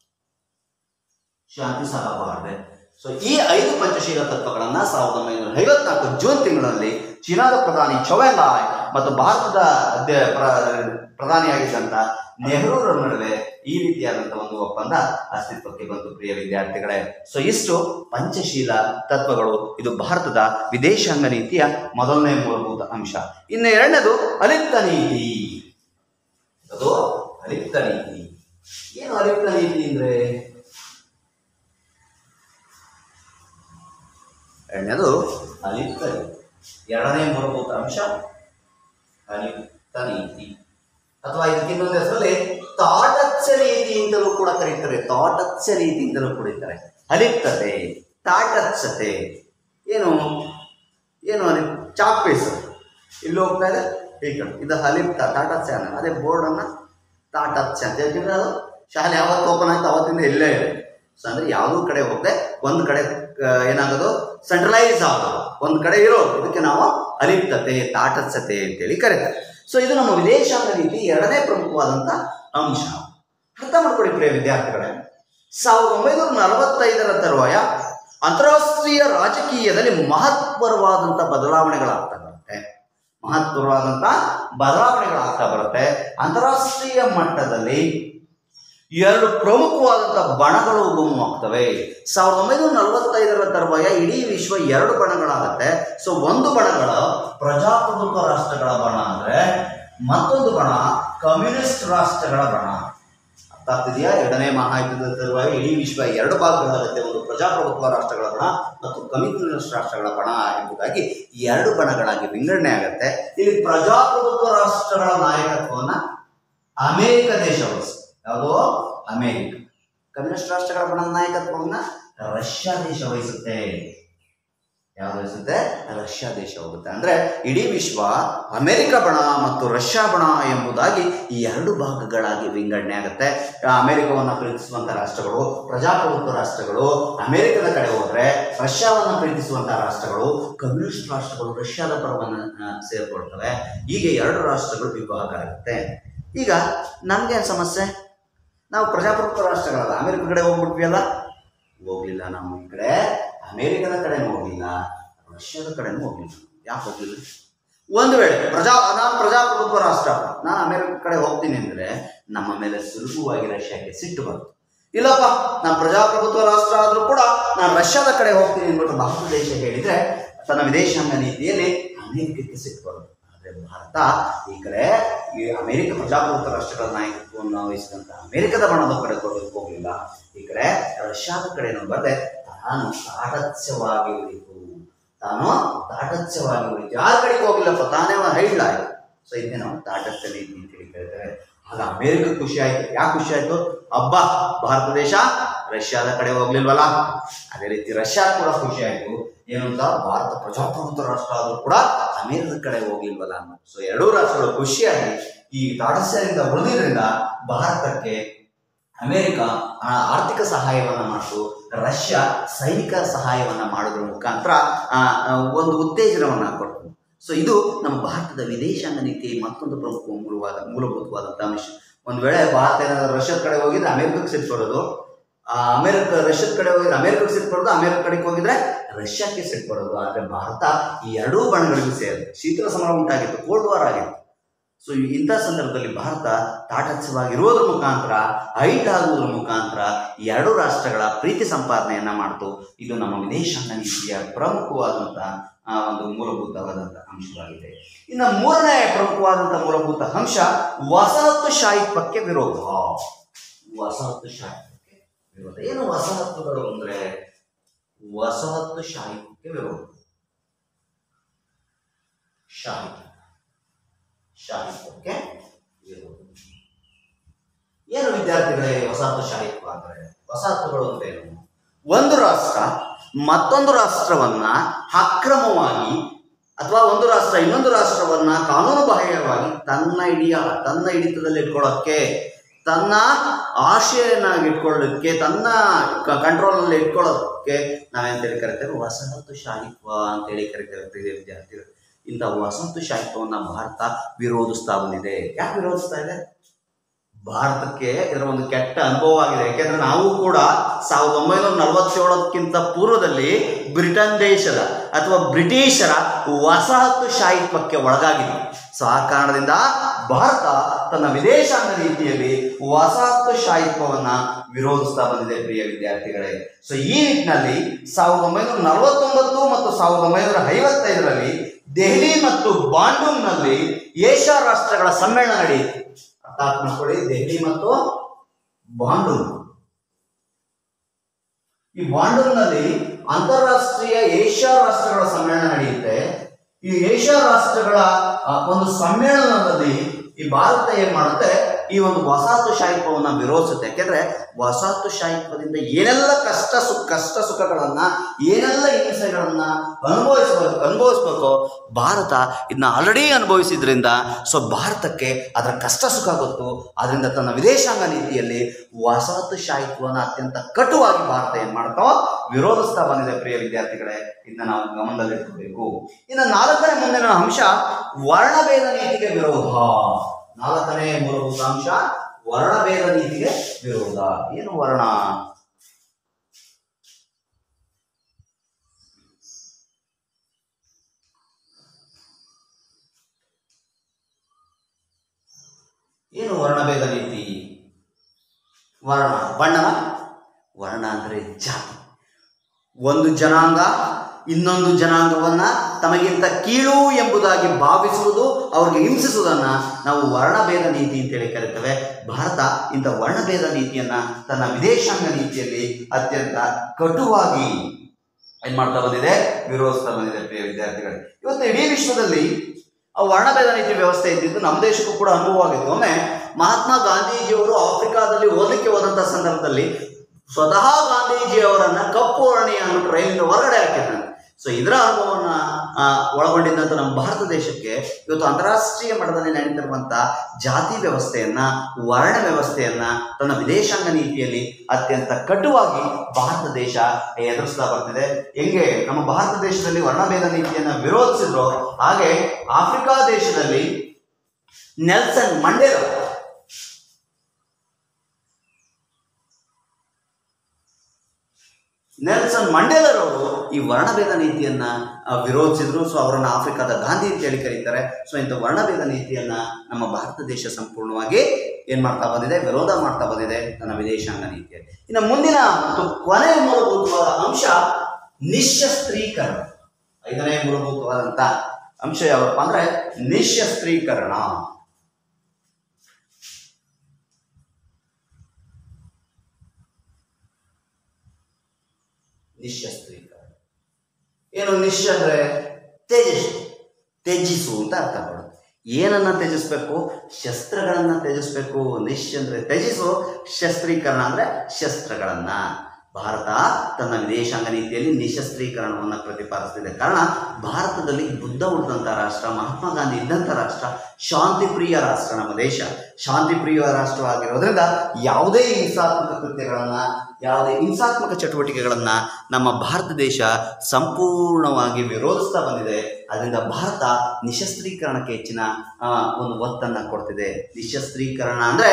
[SPEAKER 1] ಶಾಂತಿ ಸಹಬಾಳ್ವೆ ಸೊ ಈ ಐದು ಪಂಚಶೀಲ ತತ್ವಗಳನ್ನ ಸಾವಿರದ ಒಂಬೈನೂರ ಐವತ್ನಾಲ್ಕು ಜೂನ್ ತಿಂಗಳಲ್ಲಿ ಚೀನಾದ ಪ್ರಧಾನಿ ಚೌವೆಂಗಾಯ್ ಮತ್ತು ಭಾರತದ ಅಧ್ಯ- ಪ್ರ- ಪ್ರಧಾನಿಯಾಗಿದ್ದಂತ ನೆಹರೂರ ನಡುವೆ ಈ ರೀತಿಯಾದಂತಹ ಒಂದು ಒಪ್ಪಂದ ಅಸ್ತಿತ್ವಕ್ಕೆ ಬಂತು ಪ್ರಿಯ ವಿದ್ಯಾರ್ಥಿಗಳೇ ಸೊ ಇಷ್ಟು ಪಂಚಶೀಲ ತತ್ವಗಳು ಇದು ಭಾರತದ ವಿದೇಶಾಂಗ ನೀತಿಯ ಮೊದಲನೇ ಮೂಲಭೂತ ಅಂಶ ಇನ್ನು ಎರಡನೇದು ಅಲಿಪ್ತ ನೀತಿ ಅದು ಅಲಿಪ್ತ ನೀತಿ ಏನು ಅಲಿಪ್ತ ನೀತಿ ಅಂದ್ರೆ ಎರಡನೇದು ಅಲಿಪ್ತ ನೀತಿ ಎರಡನೇ ಮೂಲಭೂತ ಅಂಶ ಅಲಿಪ್ತ ನೀತಿ ಅಥವಾ ಇದಕ್ಕೆ ಇನ್ನೊಂದು ಹೆಸರಲ್ಲಿ ತಾಟಚ್ಯ ನೀತಿ ಅಂತಲೂ ಕೂಡ ಕರೀತಾರೆ ತಾಟಚ್ಯ ನೀತಿ ಅಂತಲೂ ಕುಡಿತಾರೆ ಅಲಿಪ್ತತೆ ತಾಟಚ್ಯತೆ ಏನು ಏನು ಅಲಿ ಚಾಕ್ ಪೀಸ್ ಇಲ್ಲಿ ಹೋಗ್ತಾ ಇದೆ ಈ ಕಡೆ ಇದು ಅಲಿಪ್ತ ತಾಟಚ್ಯ ಅನ್ನ ಅದೇ ಬೋರ್ಡನ್ನು ತಾಟಚ್ಯ ಅಂತ ಯಾಕಂದ್ರೆ ಅದು ಶಾಲೆ ಯಾವತ್ತು ಓಪನ್ ಆಯ್ತು ಅವತ್ತಿಂದ ಇಲ್ಲೇ ಇದೆ ಸೊ ಅಂದ್ರೆ ಯಾವುದೋ ಕಡೆ ಹೋಗದೆ ಒಂದು ಕಡೆ ಆ, ಏನಾಗೋದು ಸೆಂಟ್ರಲೈಸ್ ಆಗೋದು ಒಂದು ಕಡೆ ಇರೋದು ಇದಕ್ಕೆ ನಾವು ಅಲಿಪ್ತತೆ ತಾಟಸ್ಥತೆ ಅಂತೇಳಿ ಕರೀತಾರೆ ಸೊ ಇದು ನಮ್ಮ ವಿದೇಶಾಂಗ ನೀತಿ ಎರಡನೇ ಪ್ರಮುಖವಾದಂಥ ಅಂಶ ಅರ್ಥ ಮಾಡ್ಕೊಳ್ಳಿ ಪ್ರಿಯ ವಿದ್ಯಾರ್ಥಿಗಳೇ ಸಾವಿರದ ಒಂಬೈನೂರ ನಲವತ್ತೈದರ ತರುವಾಯ ಅಂತಾರಾಷ್ಟ್ರೀಯ ರಾಜಕೀಯದಲ್ಲಿ ಮಹತ್ವರವಾದಂಥ ಬದಲಾವಣೆಗಳಾಗ್ತಾ ಬರುತ್ತೆ ಮಹತ್ವರವಾದಂಥ ಬದಲಾವಣೆಗಳಾಗ್ತಾ ಬರುತ್ತೆ ಅಂತಾರಾಷ್ಟ್ರೀಯ ಮಟ್ಟದಲ್ಲಿ ಎರಡು ಪ್ರಮುಖವಾದಂಥ ಬಣಗಳು ಉಗಮವಾಗ್ತವೆ ಸಾವಿರದ ಒಂಬೈನೂರ ನಲವತ್ತೈದರ ತರುವಾಯ ಇಡೀ ವಿಶ್ವ ಎರಡು ಬಣಗಳಾಗತ್ತೆ ಸೊ ಒಂದು ಬಣಗಳ ಪ್ರಜಾಪ್ರಭುತ್ವ ರಾಷ್ಟ್ರಗಳ ಬಣ ಅಂದ್ರೆ ಮತ್ತೊಂದು ಬಣ ಕಮ್ಯುನಿಸ್ಟ್ ರಾಷ್ಟ್ರಗಳ ಬಣ ಅರ್ಥ ಆಗ್ತಿದೆಯಾ ಎರಡನೇ ಮಹಾಯುದ್ಧದ ತರುವಾಯ ಇಡೀ ವಿಶ್ವ ಎರಡು ಭಾಗಗಳಾಗುತ್ತೆ ಒಂದು ಪ್ರಜಾಪ್ರಭುತ್ವ ರಾಷ್ಟ್ರಗಳ ಬಣ ಮತ್ತು ಕಮ್ಯುನಿಸ್ಟ್ ರಾಷ್ಟ್ರಗಳ ಬಣ ಎಂಬುದಾಗಿ ಈ ಎರಡು ಬಣಗಳಾಗಿ ವಿಂಗಡಣೆ ಆಗುತ್ತೆ ಇಲ್ಲಿ ಪ್ರಜಾಪ್ರಭುತ್ವ ರಾಷ್ಟ್ರಗಳ ನಾಯಕತ್ವವನ್ನ ಅಮೇರಿಕ ದೇಶ ವಹಿಸುತ್ತೆ ಯಾವುದೋ ಅಮೇರಿಕ ಕಮ್ಯುನಿಸ್ಟ್ ರಾಷ್ಟ್ರಗಳ ಬಣದ ನಾಯಕತ್ವವನ್ನ ರಷ್ಯಾ ದೇಶ ವಹಿಸುತ್ತೆ ಯಾವ್ದು ವಹಿಸುತ್ತೆ ರಷ್ಯಾ ದೇಶ ಹೋಗುತ್ತೆ ಅಂದ್ರೆ ಇಡೀ ವಿಶ್ವ ಅಮೆರಿಕ ಬಣ ಮತ್ತು ರಷ್ಯಾ ಬಣ ಎಂಬುದಾಗಿ ಈ ಎರಡು ಭಾಗಗಳಾಗಿ ವಿಂಗಡಣೆ ಆಗುತ್ತೆ ಆ ಅಮೆರಿಕವನ್ನ ಪ್ರೀತಿಸುವಂತ ರಾಷ್ಟ್ರಗಳು ಪ್ರಜಾಪ್ರಭುತ್ವ ರಾಷ್ಟ್ರಗಳು ಅಮೆರಿಕದ ಕಡೆ ಹೋದ್ರೆ ರಷ್ಯಾವನ್ನ ಪ್ರೀತಿಸುವಂತ ರಾಷ್ಟ್ರಗಳು ಕಮ್ಯುನಿಸ್ಟ್ ರಾಷ್ಟ್ರಗಳು ರಷ್ಯಾದ ಪರವನ್ನ ಆ, ಸೇರ್ಕೊಳ್ತವೆ ಹೀಗೆ ಎರಡು ರಾಷ್ಟ್ರಗಳು ವಿಭಾಗ ಆಗುತ್ತೆ ಈಗ ನಮ್ಗೆ ಸಮಸ್ಯೆ ನಾವು ಪ್ರಜಾಪ್ರಭುತ್ವ ರಾಷ್ಟ್ರಗಳಲ್ಲ ಅಮೆರಿಕ ಕಡೆ ಹೋಗ್ಬಿಟ್ವಿ ಅಲ್ಲ ಹೋಗ್ಲಿಲ್ಲ ನಾವು ಈ ಕಡೆ ಅಮೆರಿಕದ ಕಡೆನೂ ಹೋಗ್ಲಿಲ್ಲ ರಷ್ಯಾದ ಕಡೆನೂ ಹೋಗ್ಲಿಲ್ಲ ಯಾಕೆ ಹೋಗ್ಲಿಲ್ಲ ಒಂದು ವೇಳೆ ಪ್ರಜಾ ನಾನು ಪ್ರಜಾಪ್ರಭುತ್ವ ರಾಷ್ಟ್ರ ನಾನು ಅಮೆರಿಕ ಕಡೆ ಹೋಗ್ತೀನಿ ಅಂದ್ರೆ ನಮ್ಮ ಮೇಲೆ ಸುಲಭವಾಗಿ ರಷ್ಯಾಕ್ಕೆ ಸಿಟ್ಟು ಬರುತ್ತೆ ಇಲ್ಲಪ್ಪ ನಾನು ಪ್ರಜಾಪ್ರಭುತ್ವ ರಾಷ್ಟ್ರ ಆದ್ರೂ ಕೂಡ ನಾನು ರಷ್ಯಾದ ಕಡೆ ಹೋಗ್ತೀನಿ ಅಂದ್ಬಿಟ್ಟು ಭಾರತ ದೇಶ ಹೇಳಿದ್ರೆ ತನ್ನ ವಿದೇಶಾಂಗ ನೀತಿಯಲ್ಲಿ ಅಮೆರಿಕಕ್ಕೆ ಸಿಟ್ಟು ಬರುತ್ತೆ ಆದರೆ ಭಾರತ ಈ ಕಡೆ ಈ ಅಮೆರಿಕ ಪ್ರಜಾಪ್ರಭುತ್ವ ರಾಷ್ಟ್ರಗಳ ನಾಯಕತ್ವವನ್ನು ವಹಿಸಿದಂತ ಅಮೆರಿಕದ ಬಣದ ಕಡೆ ಕೊಡೋದಕ್ಕೆ ಹೋಗಲಿಲ್ಲ ಈ ಕಡೆ ರಷ್ಯಾದ ಕಡೆನೂ ಬರದೆ ತಾನು ತಾಟಸ್ಯವಾಗಿ ಉಳಿತು ತಾನು ತಾಟಸ್ಯವಾಗಿ ಉಳಿತು ಯಾರ ಕಡೆಗೆ ಹೋಗಿಲ್ಲಪ್ಪ ತಾನೇ ಹೈಡ್ಲ ಆಯ್ತು ಸೊ ಇದನ್ನೇ ನಾವು ತಾಟಸ್ಯ ನೀತಿ ಅಂತೇಳಿ ಕೇಳ್ತೇವೆ ಆಗ ಅಮೆರಿಕ ಖುಷಿ ಆಯ್ತು ಯಾಕೆ ಖುಷಿ ಆಯ್ತು ಹಬ್ಬ ಭಾರತ ದೇಶ ರಷ್ಯಾದ ಕಡೆ ಹೋಗ್ಲಿಲ್ವಲ್ಲ ಅದೇ ರೀತಿ ರಷ್ಯಾ ಕೂಡ ಖುಷಿ ಆಯ್ತು ಏನು ಅಂತ ಭಾರತ ಪ್ರಜಾಪ್ರಭುತ್ವ ರಾಷ್ಟ್ರ ಆದ್ರೂ ಕೂಡ ಅಮೆರಿಕದ ಕಡೆ ಹೋಗ್ಲಿಲ್ವಲ್ಲ ಅನ್ನೋ ಸೊ ಎರಡೂ ರಾಷ್ಟ್ರಗಳು ಖುಷಿಯಾಗಿ ಈ ತಾಟಸ್ಯದಿಂದ ಉಳಿದ್ರಿಂದ ಭಾರತಕ್ಕೆ ಅಮೆರಿಕ ಆ, ಆರ್ಥಿಕ ಸಹಾಯವನ್ನ ಮಾಡಿತು ರಷ್ಯಾ ಸೈನಿಕ ಸಹಾಯವನ್ನ ಮಾಡೋದ್ರ ಮುಖಾಂತರ ಆ, ಆ, ಒಂದು ಉತ್ತೇಜನವನ್ನ ಕೊಟ್ಟು ಸೊ ಇದು ನಮ್ಮ ಭಾರತದ ವಿದೇಶಾಂಗ ನೀತಿ ಮತ್ತೊಂದು ಪ್ರಮುಖ ಮೂಲವಾದ ಮೂಲಭೂತವಾದಂಥ ಅಂಶ ಒಂದು ವೇಳೆ ಭಾರತ ಏನಾದರೂ ರಷ್ಯಾದ ಕಡೆ ಹೋಗಿದ್ರೆ ಅಮೆರಿಕಕ್ಕೆ ಸಿಟ್ಟು ಬರೋದು ಆ ಅಮೆರಿಕ ರಷ್ಯಾದ ಕಡೆ ಹೋಗಿದ್ರೆ ಅಮೆರಿಕಕ್ಕೆ ಸಿಟ್ಟು ಬರೋದು ಅಮೆರಿಕ ಕಡೆಗೆ ಹೋಗಿದ್ರೆ ರಷ್ಯಾಕ್ಕೆ ಸಿಟ್ಟು ಬರೋದು ಆದರೆ ಭಾರತ ಈ ಎರಡೂ ಬಣಗಳಿಗೂ ಸೇರಿದೆ ಶೀತಲ ಸಮರ ಉಂಟಾಗಿತ್ತು ಕೋಲ್ಡ್ ವಾರ್ ಆಗಿತ್ತು ಸೊ ಇಂಥ ಸಂದರ್ಭದಲ್ಲಿ ಭಾರತ ತಾಟಸ್ಥವಾಗಿರೋದ್ರ ಮುಖಾಂತರ ಹೈಟ್ ಆಗುವುದ್ರ ಮುಖಾಂತರ ಈ ಎರಡು ರಾಷ್ಟ್ರಗಳ ಪ್ರೀತಿ ಸಂಪಾದನೆಯನ್ನ ಮಾಡ್ತು ಇದು ನಮ್ಮ ವಿದೇಶಾಂಗ ನೀತಿಯ ಪ್ರಮುಖವಾದಂಥ ಆ, ಒಂದು ಮೂಲಭೂತವಾದಂಥ ಅಂಶವಾಗಿದೆ ಇನ್ನು ಮೂರನೇ ಪ್ರಮುಖವಾದಂಥ ಮೂಲಭೂತ ಅಂಶ ವಸಾಹತುಶಾಹಿತ್ವಕ್ಕೆ ವಿರೋಧ ವಸಾಹತುಶಾಹಿತ್ವಕ್ಕೆ ವಿರೋಧ ಏನು ವಸಾಹತುಗಳು ಅಂದ್ರೆ ವಸಾಹತುಶಾಹಿತ್ವಕ್ಕೆ ವಿರೋಧ ಶಾಹಿತ್ವ ಶಾಹಿತ್ವಕ್ಕೆ ವಿರೋಧ ಏನು ವಿದ್ಯಾರ್ಥಿಗಳೇ ವಸಾಹತುಶಾಹಿತ್ವ ಅಂದ್ರೆ ವಸಾಹತುಗಳು ಅಂತೇನು ಒಂದು ರಾಷ್ಟ್ರ ಮತ್ತೊಂದು ರಾಷ್ಟ್ರವನ್ನ ಅಕ್ರಮವಾಗಿ ಅಥವಾ ಒಂದು ರಾಷ್ಟ್ರ ಇನ್ನೊಂದು ರಾಷ್ಟ್ರವನ್ನ ಕಾನೂನು ಬಾಹ್ಯವಾಗಿ ತನ್ನ ಹಿಡಿಯ ತನ್ನ ಹಿಡಿತದಲ್ಲಿ ಇಟ್ಕೊಳ್ಳೋಕ್ಕೆ ತನ್ನ ಆಶೆಯನ್ನಾಗಿ ಇಟ್ಕೊಳ್ಳೋಕ್ಕೆ ತನ್ನ ಕಂಟ್ರೋಲಲ್ಲಿ ಇಟ್ಕೊಳ್ಳೋಕ್ಕೆ ನಾವೇಂತೇಳಿ ಕರಿತೇವೆ ವಸಾಹತುಶಾಹಿತ್ವ ಅಂತೇಳಿ ಕರಿತೇವೆ ವಿದ್ಯಾರ್ಥಿಗಳು ಇಂಥ ವಸಾಹತುಶಾಹಿತ್ವವನ್ನು ಭಾರತ ವಿರೋಧಿಸ್ತಾ ಬಂದಿದೆ ಯಾಕೆ ವಿರೋಧಿಸ್ತಾ ಇದೆ ಭಾರತಕ್ಕೆ ಇದರ ಒಂದು ಕೆಟ್ಟ ಅನುಭವ ಆಗಿದೆ ಯಾಕೆಂದ್ರೆ ನಾವು ಕೂಡ ಸಾವಿರದ ಒಂಬೈನೂರ ನಲವತ್ತೇಳಕ್ಕಿಂತ ಪೂರ್ವದಲ್ಲಿ ಬ್ರಿಟನ್ ದೇಶದ ಅಥವಾ ಬ್ರಿಟಿಷರ ವಸಾಹತುಶಾಹಿತ್ವಕ್ಕೆ ಒಳಗಾಗಿದೆ ಸೊ ಆ ಕಾರಣದಿಂದ ಭಾರತ ತನ್ನ ವಿದೇಶಾಂಗ ನೀತಿಯಲ್ಲಿ ವಸಾಹತುಶಾಹಿತ್ವವನ್ನ ವಿರೋಧಿಸ್ತಾ ಬಂದಿದೆ ಪ್ರಿಯ ವಿದ್ಯಾರ್ಥಿಗಳೇ ಸೊ ಈ ನಿಟ್ಟಿನಲ್ಲಿ ಸಾವಿರದ ಒಂಬೈನೂರ ನಲವತ್ತೊಂಬತ್ತು ಮತ್ತು ಸಾವಿರದ ಒಂಬೈನೂರ ಐವತ್ತೈದರಲ್ಲಿ ದೆಹಲಿ ಮತ್ತು ಬಾಂಡೂಮ್ನಲ್ಲಿ ಏಷ್ಯಾ ರಾಷ್ಟ್ರಗಳ ಸಮ್ಮೇಳನ ನಡೆಯಿತು ಅರ್ಥಾತ್ ಮಾಡ್ಕೊಳ್ಳಿ ದೆಹಲಿ ಮತ್ತು ಬಾಂಡೂಮ್ ಈ ಬಾಂಡೂಮ್ನಲ್ಲಿ ಅಂತಾರಾಷ್ಟ್ರೀಯ ಏಷ್ಯಾ ರಾಷ್ಟ್ರಗಳ ಸಮ್ಮೇಳನ ನಡೆಯುತ್ತೆ ಈ ಏಷ್ಯಾ ರಾಷ್ಟ್ರಗಳ ಆ, ಒಂದು ಸಮ್ಮೇಳನದಲ್ಲಿ ಈ ಭಾರತ ಏನ್ ಮಾಡುತ್ತೆ ಈ ಒಂದು ವಸಾಹತುಶಾಹಿತ್ವವನ್ನು ವಿರೋಧಿಸುತ್ತೆ ಯಾಕೆಂದ್ರೆ ವಸಾಹತುಶಾಹಿತ್ವದಿಂದ ಏನೆಲ್ಲ ಕಷ್ಟ ಸುಖ ಕಷ್ಟ ಸುಖಗಳನ್ನ ಏನೆಲ್ಲ ಹಿಂಸೆಗಳನ್ನ ಅನುಭವಿಸಬೇಕು ಅನುಭವಿಸ್ಬೇಕೋ ಭಾರತ ಇದನ್ನ ಆಲ್ರೆಡಿ ಅನುಭವಿಸಿದ್ರಿಂದ ಸೊ ಭಾರತಕ್ಕೆ ಅದರ ಕಷ್ಟ ಸುಖ ಗೊತ್ತು ಅದರಿಂದ ತನ್ನ ವಿದೇಶಾಂಗ ನೀತಿಯಲ್ಲಿ ವಸಾಹತುಶಾಹಿತ್ವವನ್ನು ಅತ್ಯಂತ ಕಟುವಾಗಿ ಭಾರತ ಏನ್ ಮಾಡ್ತಾವ ವಿರೋಧಿಸ್ತಾ ಬಂದಿದೆ ಪ್ರಿಯ ವಿದ್ಯಾರ್ಥಿಗಳೇ ಇದನ್ನ ನಾವು ಗಮನದಲ್ಲಿಟ್ಕೋಬೇಕು ಇನ್ನು ನಾಲ್ಕನೇ ಮುಂದಿನ ಅಂಶ ವರ್ಣಭೇದ ನೀತಿಗೆ ವಿರೋಧ ನಾಲ್ಕನೇ ಮೂಲಭೂತ ಅಂಶ ವರ್ಣಭೇದ ನೀತಿಗೆ ವಿರೋಧ ಏನು ವರ್ಣ ಏನು ವರ್ಣಭೇದ ನೀತಿ ವರ್ಣ ಬಣ್ಣನ ವರ್ಣ ಅಂದರೆ ಜಾತಿ ಒಂದು ಜನಾಂಗ ಇನ್ನೊಂದು ಜನಾಂಗವನ್ನ ತಮಗಿಂತ ಕೀಳು ಎಂಬುದಾಗಿ ಭಾವಿಸುವುದು ಅವ್ರಿಗೆ ಹಿಂಸಿಸುವುದನ್ನ ನಾವು ವರ್ಣಭೇದ ನೀತಿ ಅಂತೇಳಿ ಕರೀತೇವೆ ಭಾರತ ಇಂಥ ವರ್ಣಭೇದ ನೀತಿಯನ್ನ ತನ್ನ ವಿದೇಶಾಂಗ ನೀತಿಯಲ್ಲಿ ಅತ್ಯಂತ ಕಟುವಾಗಿ ಏನ್ ಮಾಡ್ತಾ ಬಂದಿದೆ ವಿರೋಧಿಸ್ತಾ ಬಂದಿದೆ ಪ್ರಿಯ ವಿದ್ಯಾರ್ಥಿಗಳು ಇವತ್ತು ಇಡೀ ವಿಶ್ವದಲ್ಲಿ ಆ ವರ್ಣಭೇದ ನೀತಿ ವ್ಯವಸ್ಥೆ ಇದ್ದಿದ್ದು ನಮ್ಮ ದೇಶಕ್ಕೂ ಕೂಡ ಅನುಭವವಾಗಿತ್ತು ಒಮ್ಮೆ ಮಹಾತ್ಮ ಗಾಂಧೀಜಿಯವರು ಆಫ್ರಿಕಾದಲ್ಲಿ ಓದಲಿಕ್ಕೆ ಹೋದಂಥ ಸಂದರ್ಭದಲ್ಲಿ ಸ್ವತಃ ಗಾಂಧೀಜಿಯವರನ್ನ ಕಪ್ಪು ವರ್ಣೀಯ ಅಂದ್ಬಿಟ್ಟು ರೈಲಿಂದ ಹೊರಗಡೆ ಹಾಕಿದ್ದಾನೆ ಸೊ ಇದರ ಅನುಭವವನ್ನ ಆ, ಒಳಗೊಂಡಿದ್ದಂಥ ನಮ್ಮ ಭಾರತ ದೇಶಕ್ಕೆ ಇವತ್ತು ಅಂತಾರಾಷ್ಟ್ರೀಯ ಮಟ್ಟದಲ್ಲಿ ನಡೀತಿರುವಂಥ ಜಾತಿ ವ್ಯವಸ್ಥೆಯನ್ನ ವರ್ಣ ವ್ಯವಸ್ಥೆಯನ್ನ ತನ್ನ ವಿದೇಶಾಂಗ ನೀತಿಯಲ್ಲಿ ಅತ್ಯಂತ ಕಟುವಾಗಿ ಭಾರತ ದೇಶ ಎದುರಿಸ್ತಾ ಬರ್ತಿದೆ ಹೆಂಗೆ ನಮ್ಮ ಭಾರತ ದೇಶದಲ್ಲಿ ವರ್ಣಭೇದ ನೀತಿಯನ್ನ ವಿರೋಧಿಸಿದ್ರು ಹಾಗೆ ಆಫ್ರಿಕಾ ದೇಶದಲ್ಲಿ ನೆಲ್ಸನ್ ಮಂಡೇಲ ನೆಲ್ಸನ್ ಮಂಡೇಲರವರು ಈ ವರ್ಣಭೇದ ನೀತಿಯನ್ನ ಆ, ವಿರೋಧಿಸಿದ್ರು ಸೊ ಅವರನ್ನ ಆಫ್ರಿಕಾದ ಗಾಂಧಿ ಅಂತ ಹೇಳಿ ಕರೀತಾರೆ ಸೊ ಇಂಥ ವರ್ಣಭೇದ ನೀತಿಯನ್ನ ನಮ್ಮ ಭಾರತ ದೇಶ ಸಂಪೂರ್ಣವಾಗಿ ಏನ್ ಮಾಡ್ತಾ ಬಂದಿದೆ ವಿರೋಧ ಮಾಡ್ತಾ ಬಂದಿದೆ ತನ್ನ ವಿದೇಶಾಂಗ ನೀತಿಯಲ್ಲಿ ಇನ್ನು ಮುಂದಿನ ಮತ್ತು ಕೊನೆಯ ಮೂಲಭೂತವಾದ ಅಂಶ ನಿಶಸ್ತ್ರೀಕರಣ ಐದನೇ ಮೂಲಭೂತವಾದಂತ ಅಂಶ ಯಾವಪ್ಪ ಅಂದ್ರೆ ನಿಶಸ್ತ್ರೀಕರಣ ನಿಶಸ್ತ್ರೀಕರಣ ಏನು ನಿಶ್ ಅಂದ್ರೆ ತೇಜಸ್ಸು ತ್ಯಜಿಸು ಅಂತ ಅರ್ಥ ಕೊಡುತ್ತೆ ಏನನ್ನ ತ್ಯಜಿಸ್ಬೇಕು ಶಸ್ತ್ರಗಳನ್ನ ತ್ಯಜಿಸ್ಬೇಕು ನಿಶ್ ಅಂದ್ರೆ ತ್ಯಜಿಸು ಶಸ್ತ್ರೀಕರಣ ಅಂದ್ರೆ ಶಸ್ತ್ರಗಳನ್ನ ಭಾರತ ತನ್ನ ವಿದೇಶಾಂಗ ನೀತಿಯಲ್ಲಿ ನಿಶಸ್ತ್ರೀಕರಣವನ್ನು ಪ್ರತಿಪಾದಿಸ್ತಿದೆ ಕಾರಣ ಭಾರತದಲ್ಲಿ ಬುದ್ಧ ಹುಟ್ಟಿದಂಥ ರಾಷ್ಟ್ರ ಮಹಾತ್ಮ ಗಾಂಧಿ ಇದ್ದಂಥ ರಾಷ್ಟ್ರ ಶಾಂತಿಪ್ರಿಯ ರಾಷ್ಟ್ರ ನಮ್ಮ ದೇಶ ಶಾಂತಿಪ್ರಿಯ ರಾಷ್ಟ್ರವಾಗಿರೋದ್ರಿಂದ ಯಾವುದೇ ಹಿಂಸಾತ್ಮಕ ಕೃತ್ಯಗಳನ್ನ ಯಾವುದೇ ಹಿಂಸಾತ್ಮಕ ಚಟುವಟಿಕೆಗಳನ್ನ ನಮ್ಮ ಭಾರತ ದೇಶ ಸಂಪೂರ್ಣವಾಗಿ ವಿರೋಧಿಸ್ತಾ ಬಂದಿದೆ ಅದರಿಂದ ಭಾರತ ನಿಶಸ್ತ್ರೀಕರಣಕ್ಕೆ ಹೆಚ್ಚಿನ ಆ, ಒಂದು ಒತ್ತನ್ನು ಕೊಡ್ತಿದೆ ನಿಶಸ್ತ್ರೀಕರಣ ಅಂದ್ರೆ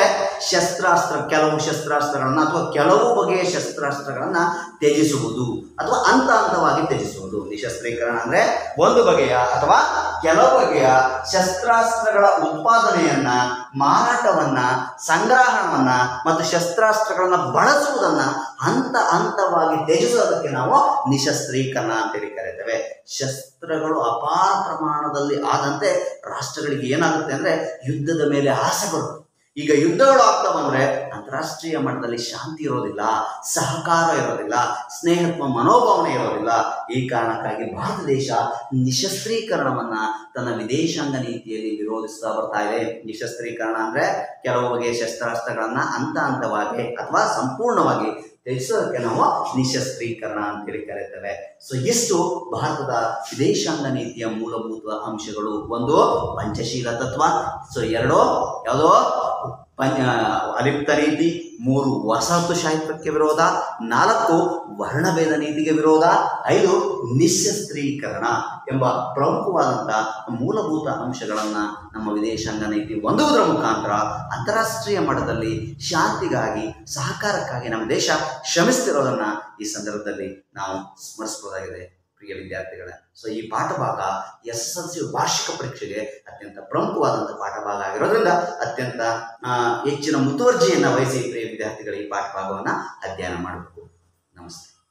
[SPEAKER 1] ಶಸ್ತ್ರಾಸ್ತ್ರ ಕೆಲವು ಶಸ್ತ್ರಾಸ್ತ್ರಗಳನ್ನ ಅಥವಾ ಕೆಲವು ಬಗೆಯ ಶಸ್ತ್ರಾಸ್ತ್ರಗಳನ್ನ ತ್ಯಜಿಸುವುದು ಅಥವಾ ಹಂತ ಹಂತವಾಗಿ ತ್ಯಜಿಸುವುದು ನಿಶಸ್ತ್ರೀಕರಣ ಅಂದ್ರೆ ಒಂದು ಬಗೆಯ ಅಥವಾ ಕೆಲವು ಬಗೆಯ ಶಸ್ತ್ರಾಸ್ತ್ರಗಳ ಉತ್ಪಾದನೆಯನ್ನ ಮಾರಾಟವನ್ನ ಸಂಗ್ರಹಣವನ್ನ ಮತ್ತು ಶಸ್ತ್ರಾಸ್ತ್ರಗಳನ್ನ ಬಳಸುವುದನ್ನ ಹಂತ ಹಂತವಾಗಿ ತ್ಯಜಿಸೋದಕ್ಕೆ ನಾವು ನಿಶಸ್ತ್ರೀಕರಣ ಅಂತೇಳಿ ಕರೀತೇವೆ ಶಸ್ತ್ರಗಳು ಅಪಾರ ಪ್ರಮಾಣದಲ್ಲಿ ಆದಂತೆ ರಾಷ್ಟ್ರಗಳಿಗೆ ಏನಾಗುತ್ತೆ ಅಂದ್ರೆ ಯುದ್ಧದ ಮೇಲೆ ಆಸೆ ಬರುತ್ತೆ ಈಗ ಯುದ್ಧಗಳು ಆಗ್ತಾ ಬಂದ್ರೆ ಅಂತಾರಾಷ್ಟ್ರೀಯ ಮಟ್ಟದಲ್ಲಿ ಶಾಂತಿ ಇರೋದಿಲ್ಲ ಸಹಕಾರ ಇರೋದಿಲ್ಲ ಸ್ನೇಹತ್ವ ಮನೋಭಾವನೆ ಇರೋದಿಲ್ಲ ಈ ಕಾರಣಕ್ಕಾಗಿ ಭಾರತ ದೇಶ ನಿಶಸ್ತ್ರೀಕರಣವನ್ನ ತನ್ನ ವಿದೇಶಾಂಗ ನೀತಿಯಲ್ಲಿ ವಿರೋಧಿಸ್ತಾ ಬರ್ತಾ ಇದೆ ನಿಶಸ್ತ್ರೀಕರಣ ಅಂದ್ರೆ ಕೆಲವು ಬಗೆಯ ಶಸ್ತ್ರಾಸ್ತ್ರಗಳನ್ನ ಹಂತ ಹಂತವಾಗಿ ಅಥವಾ ಸಂಪೂರ್ಣವಾಗಿ ತ್ಯಜಿಸೋದಕ್ಕೆ ನಾವು ನಿಶಸ್ತ್ರೀಕರಣ ಅಂತೇಳಿ ಕರೀತೇವೆ ಸೊ ಇಷ್ಟು ಭಾರತದ ವಿದೇಶಾಂಗ ನೀತಿಯ ಮೂಲಭೂತ ಅಂಶಗಳು ಒಂದು ಪಂಚಶೀಲ ತತ್ವ ಸೊ ಎರಡು ಯಾವುದೋ ಪಂಚ ಅಲಿಪ್ತ ನೀತಿ ಮೂರು ವಸಾಹತುಶಾಹಿತ್ವಕ್ಕೆ ವಿರೋಧ ನಾಲ್ಕು ವರ್ಣಭೇದ ನೀತಿಗೆ ವಿರೋಧ ಐದು ನಿಶಸ್ತ್ರೀಕರಣ ಎಂಬ ಪ್ರಮುಖವಾದಂಥ ಮೂಲಭೂತ ಅಂಶಗಳನ್ನು ನಮ್ಮ ವಿದೇಶಾಂಗ ನೀತಿ ಹೊಂದುವುದರ ಮುಖಾಂತರ ಅಂತಾರಾಷ್ಟ್ರೀಯ ಮಟ್ಟದಲ್ಲಿ ಶಾಂತಿಗಾಗಿ ಸಹಕಾರಕ್ಕಾಗಿ ನಮ್ಮ ದೇಶ ಶ್ರಮಿಸ್ತಿರೋದನ್ನ ಈ ಸಂದರ್ಭದಲ್ಲಿ ನಾವು ಸ್ಮರಿಸಬಹುದಾಗಿದೆ ಪ್ರಿಯ ವಿದ್ಯಾರ್ಥಿಗಳೇ ಸೊ ಈ ಪಾಠಭಾಗ ಎಸ್ ಎಸ್ ಎಲ್ ಸಿ ವಾರ್ಷಿಕ ಪರೀಕ್ಷೆಗೆ ಅತ್ಯಂತ ಪ್ರಮುಖವಾದಂಥ ಪಾಠಭಾಗ ಆಗಿರೋದ್ರಿಂದ ಅತ್ಯಂತ ಆ, ಹೆಚ್ಚಿನ ಮುತುವರ್ಜಿಯನ್ನು ವಹಿಸಿ ಪ್ರಿಯ ವಿದ್ಯಾರ್ಥಿಗಳು ಈ ಪಾಠಭಾಗವನ್ನು ಅಧ್ಯಯನ ಮಾಡಬೇಕು ನಮಸ್ತೆ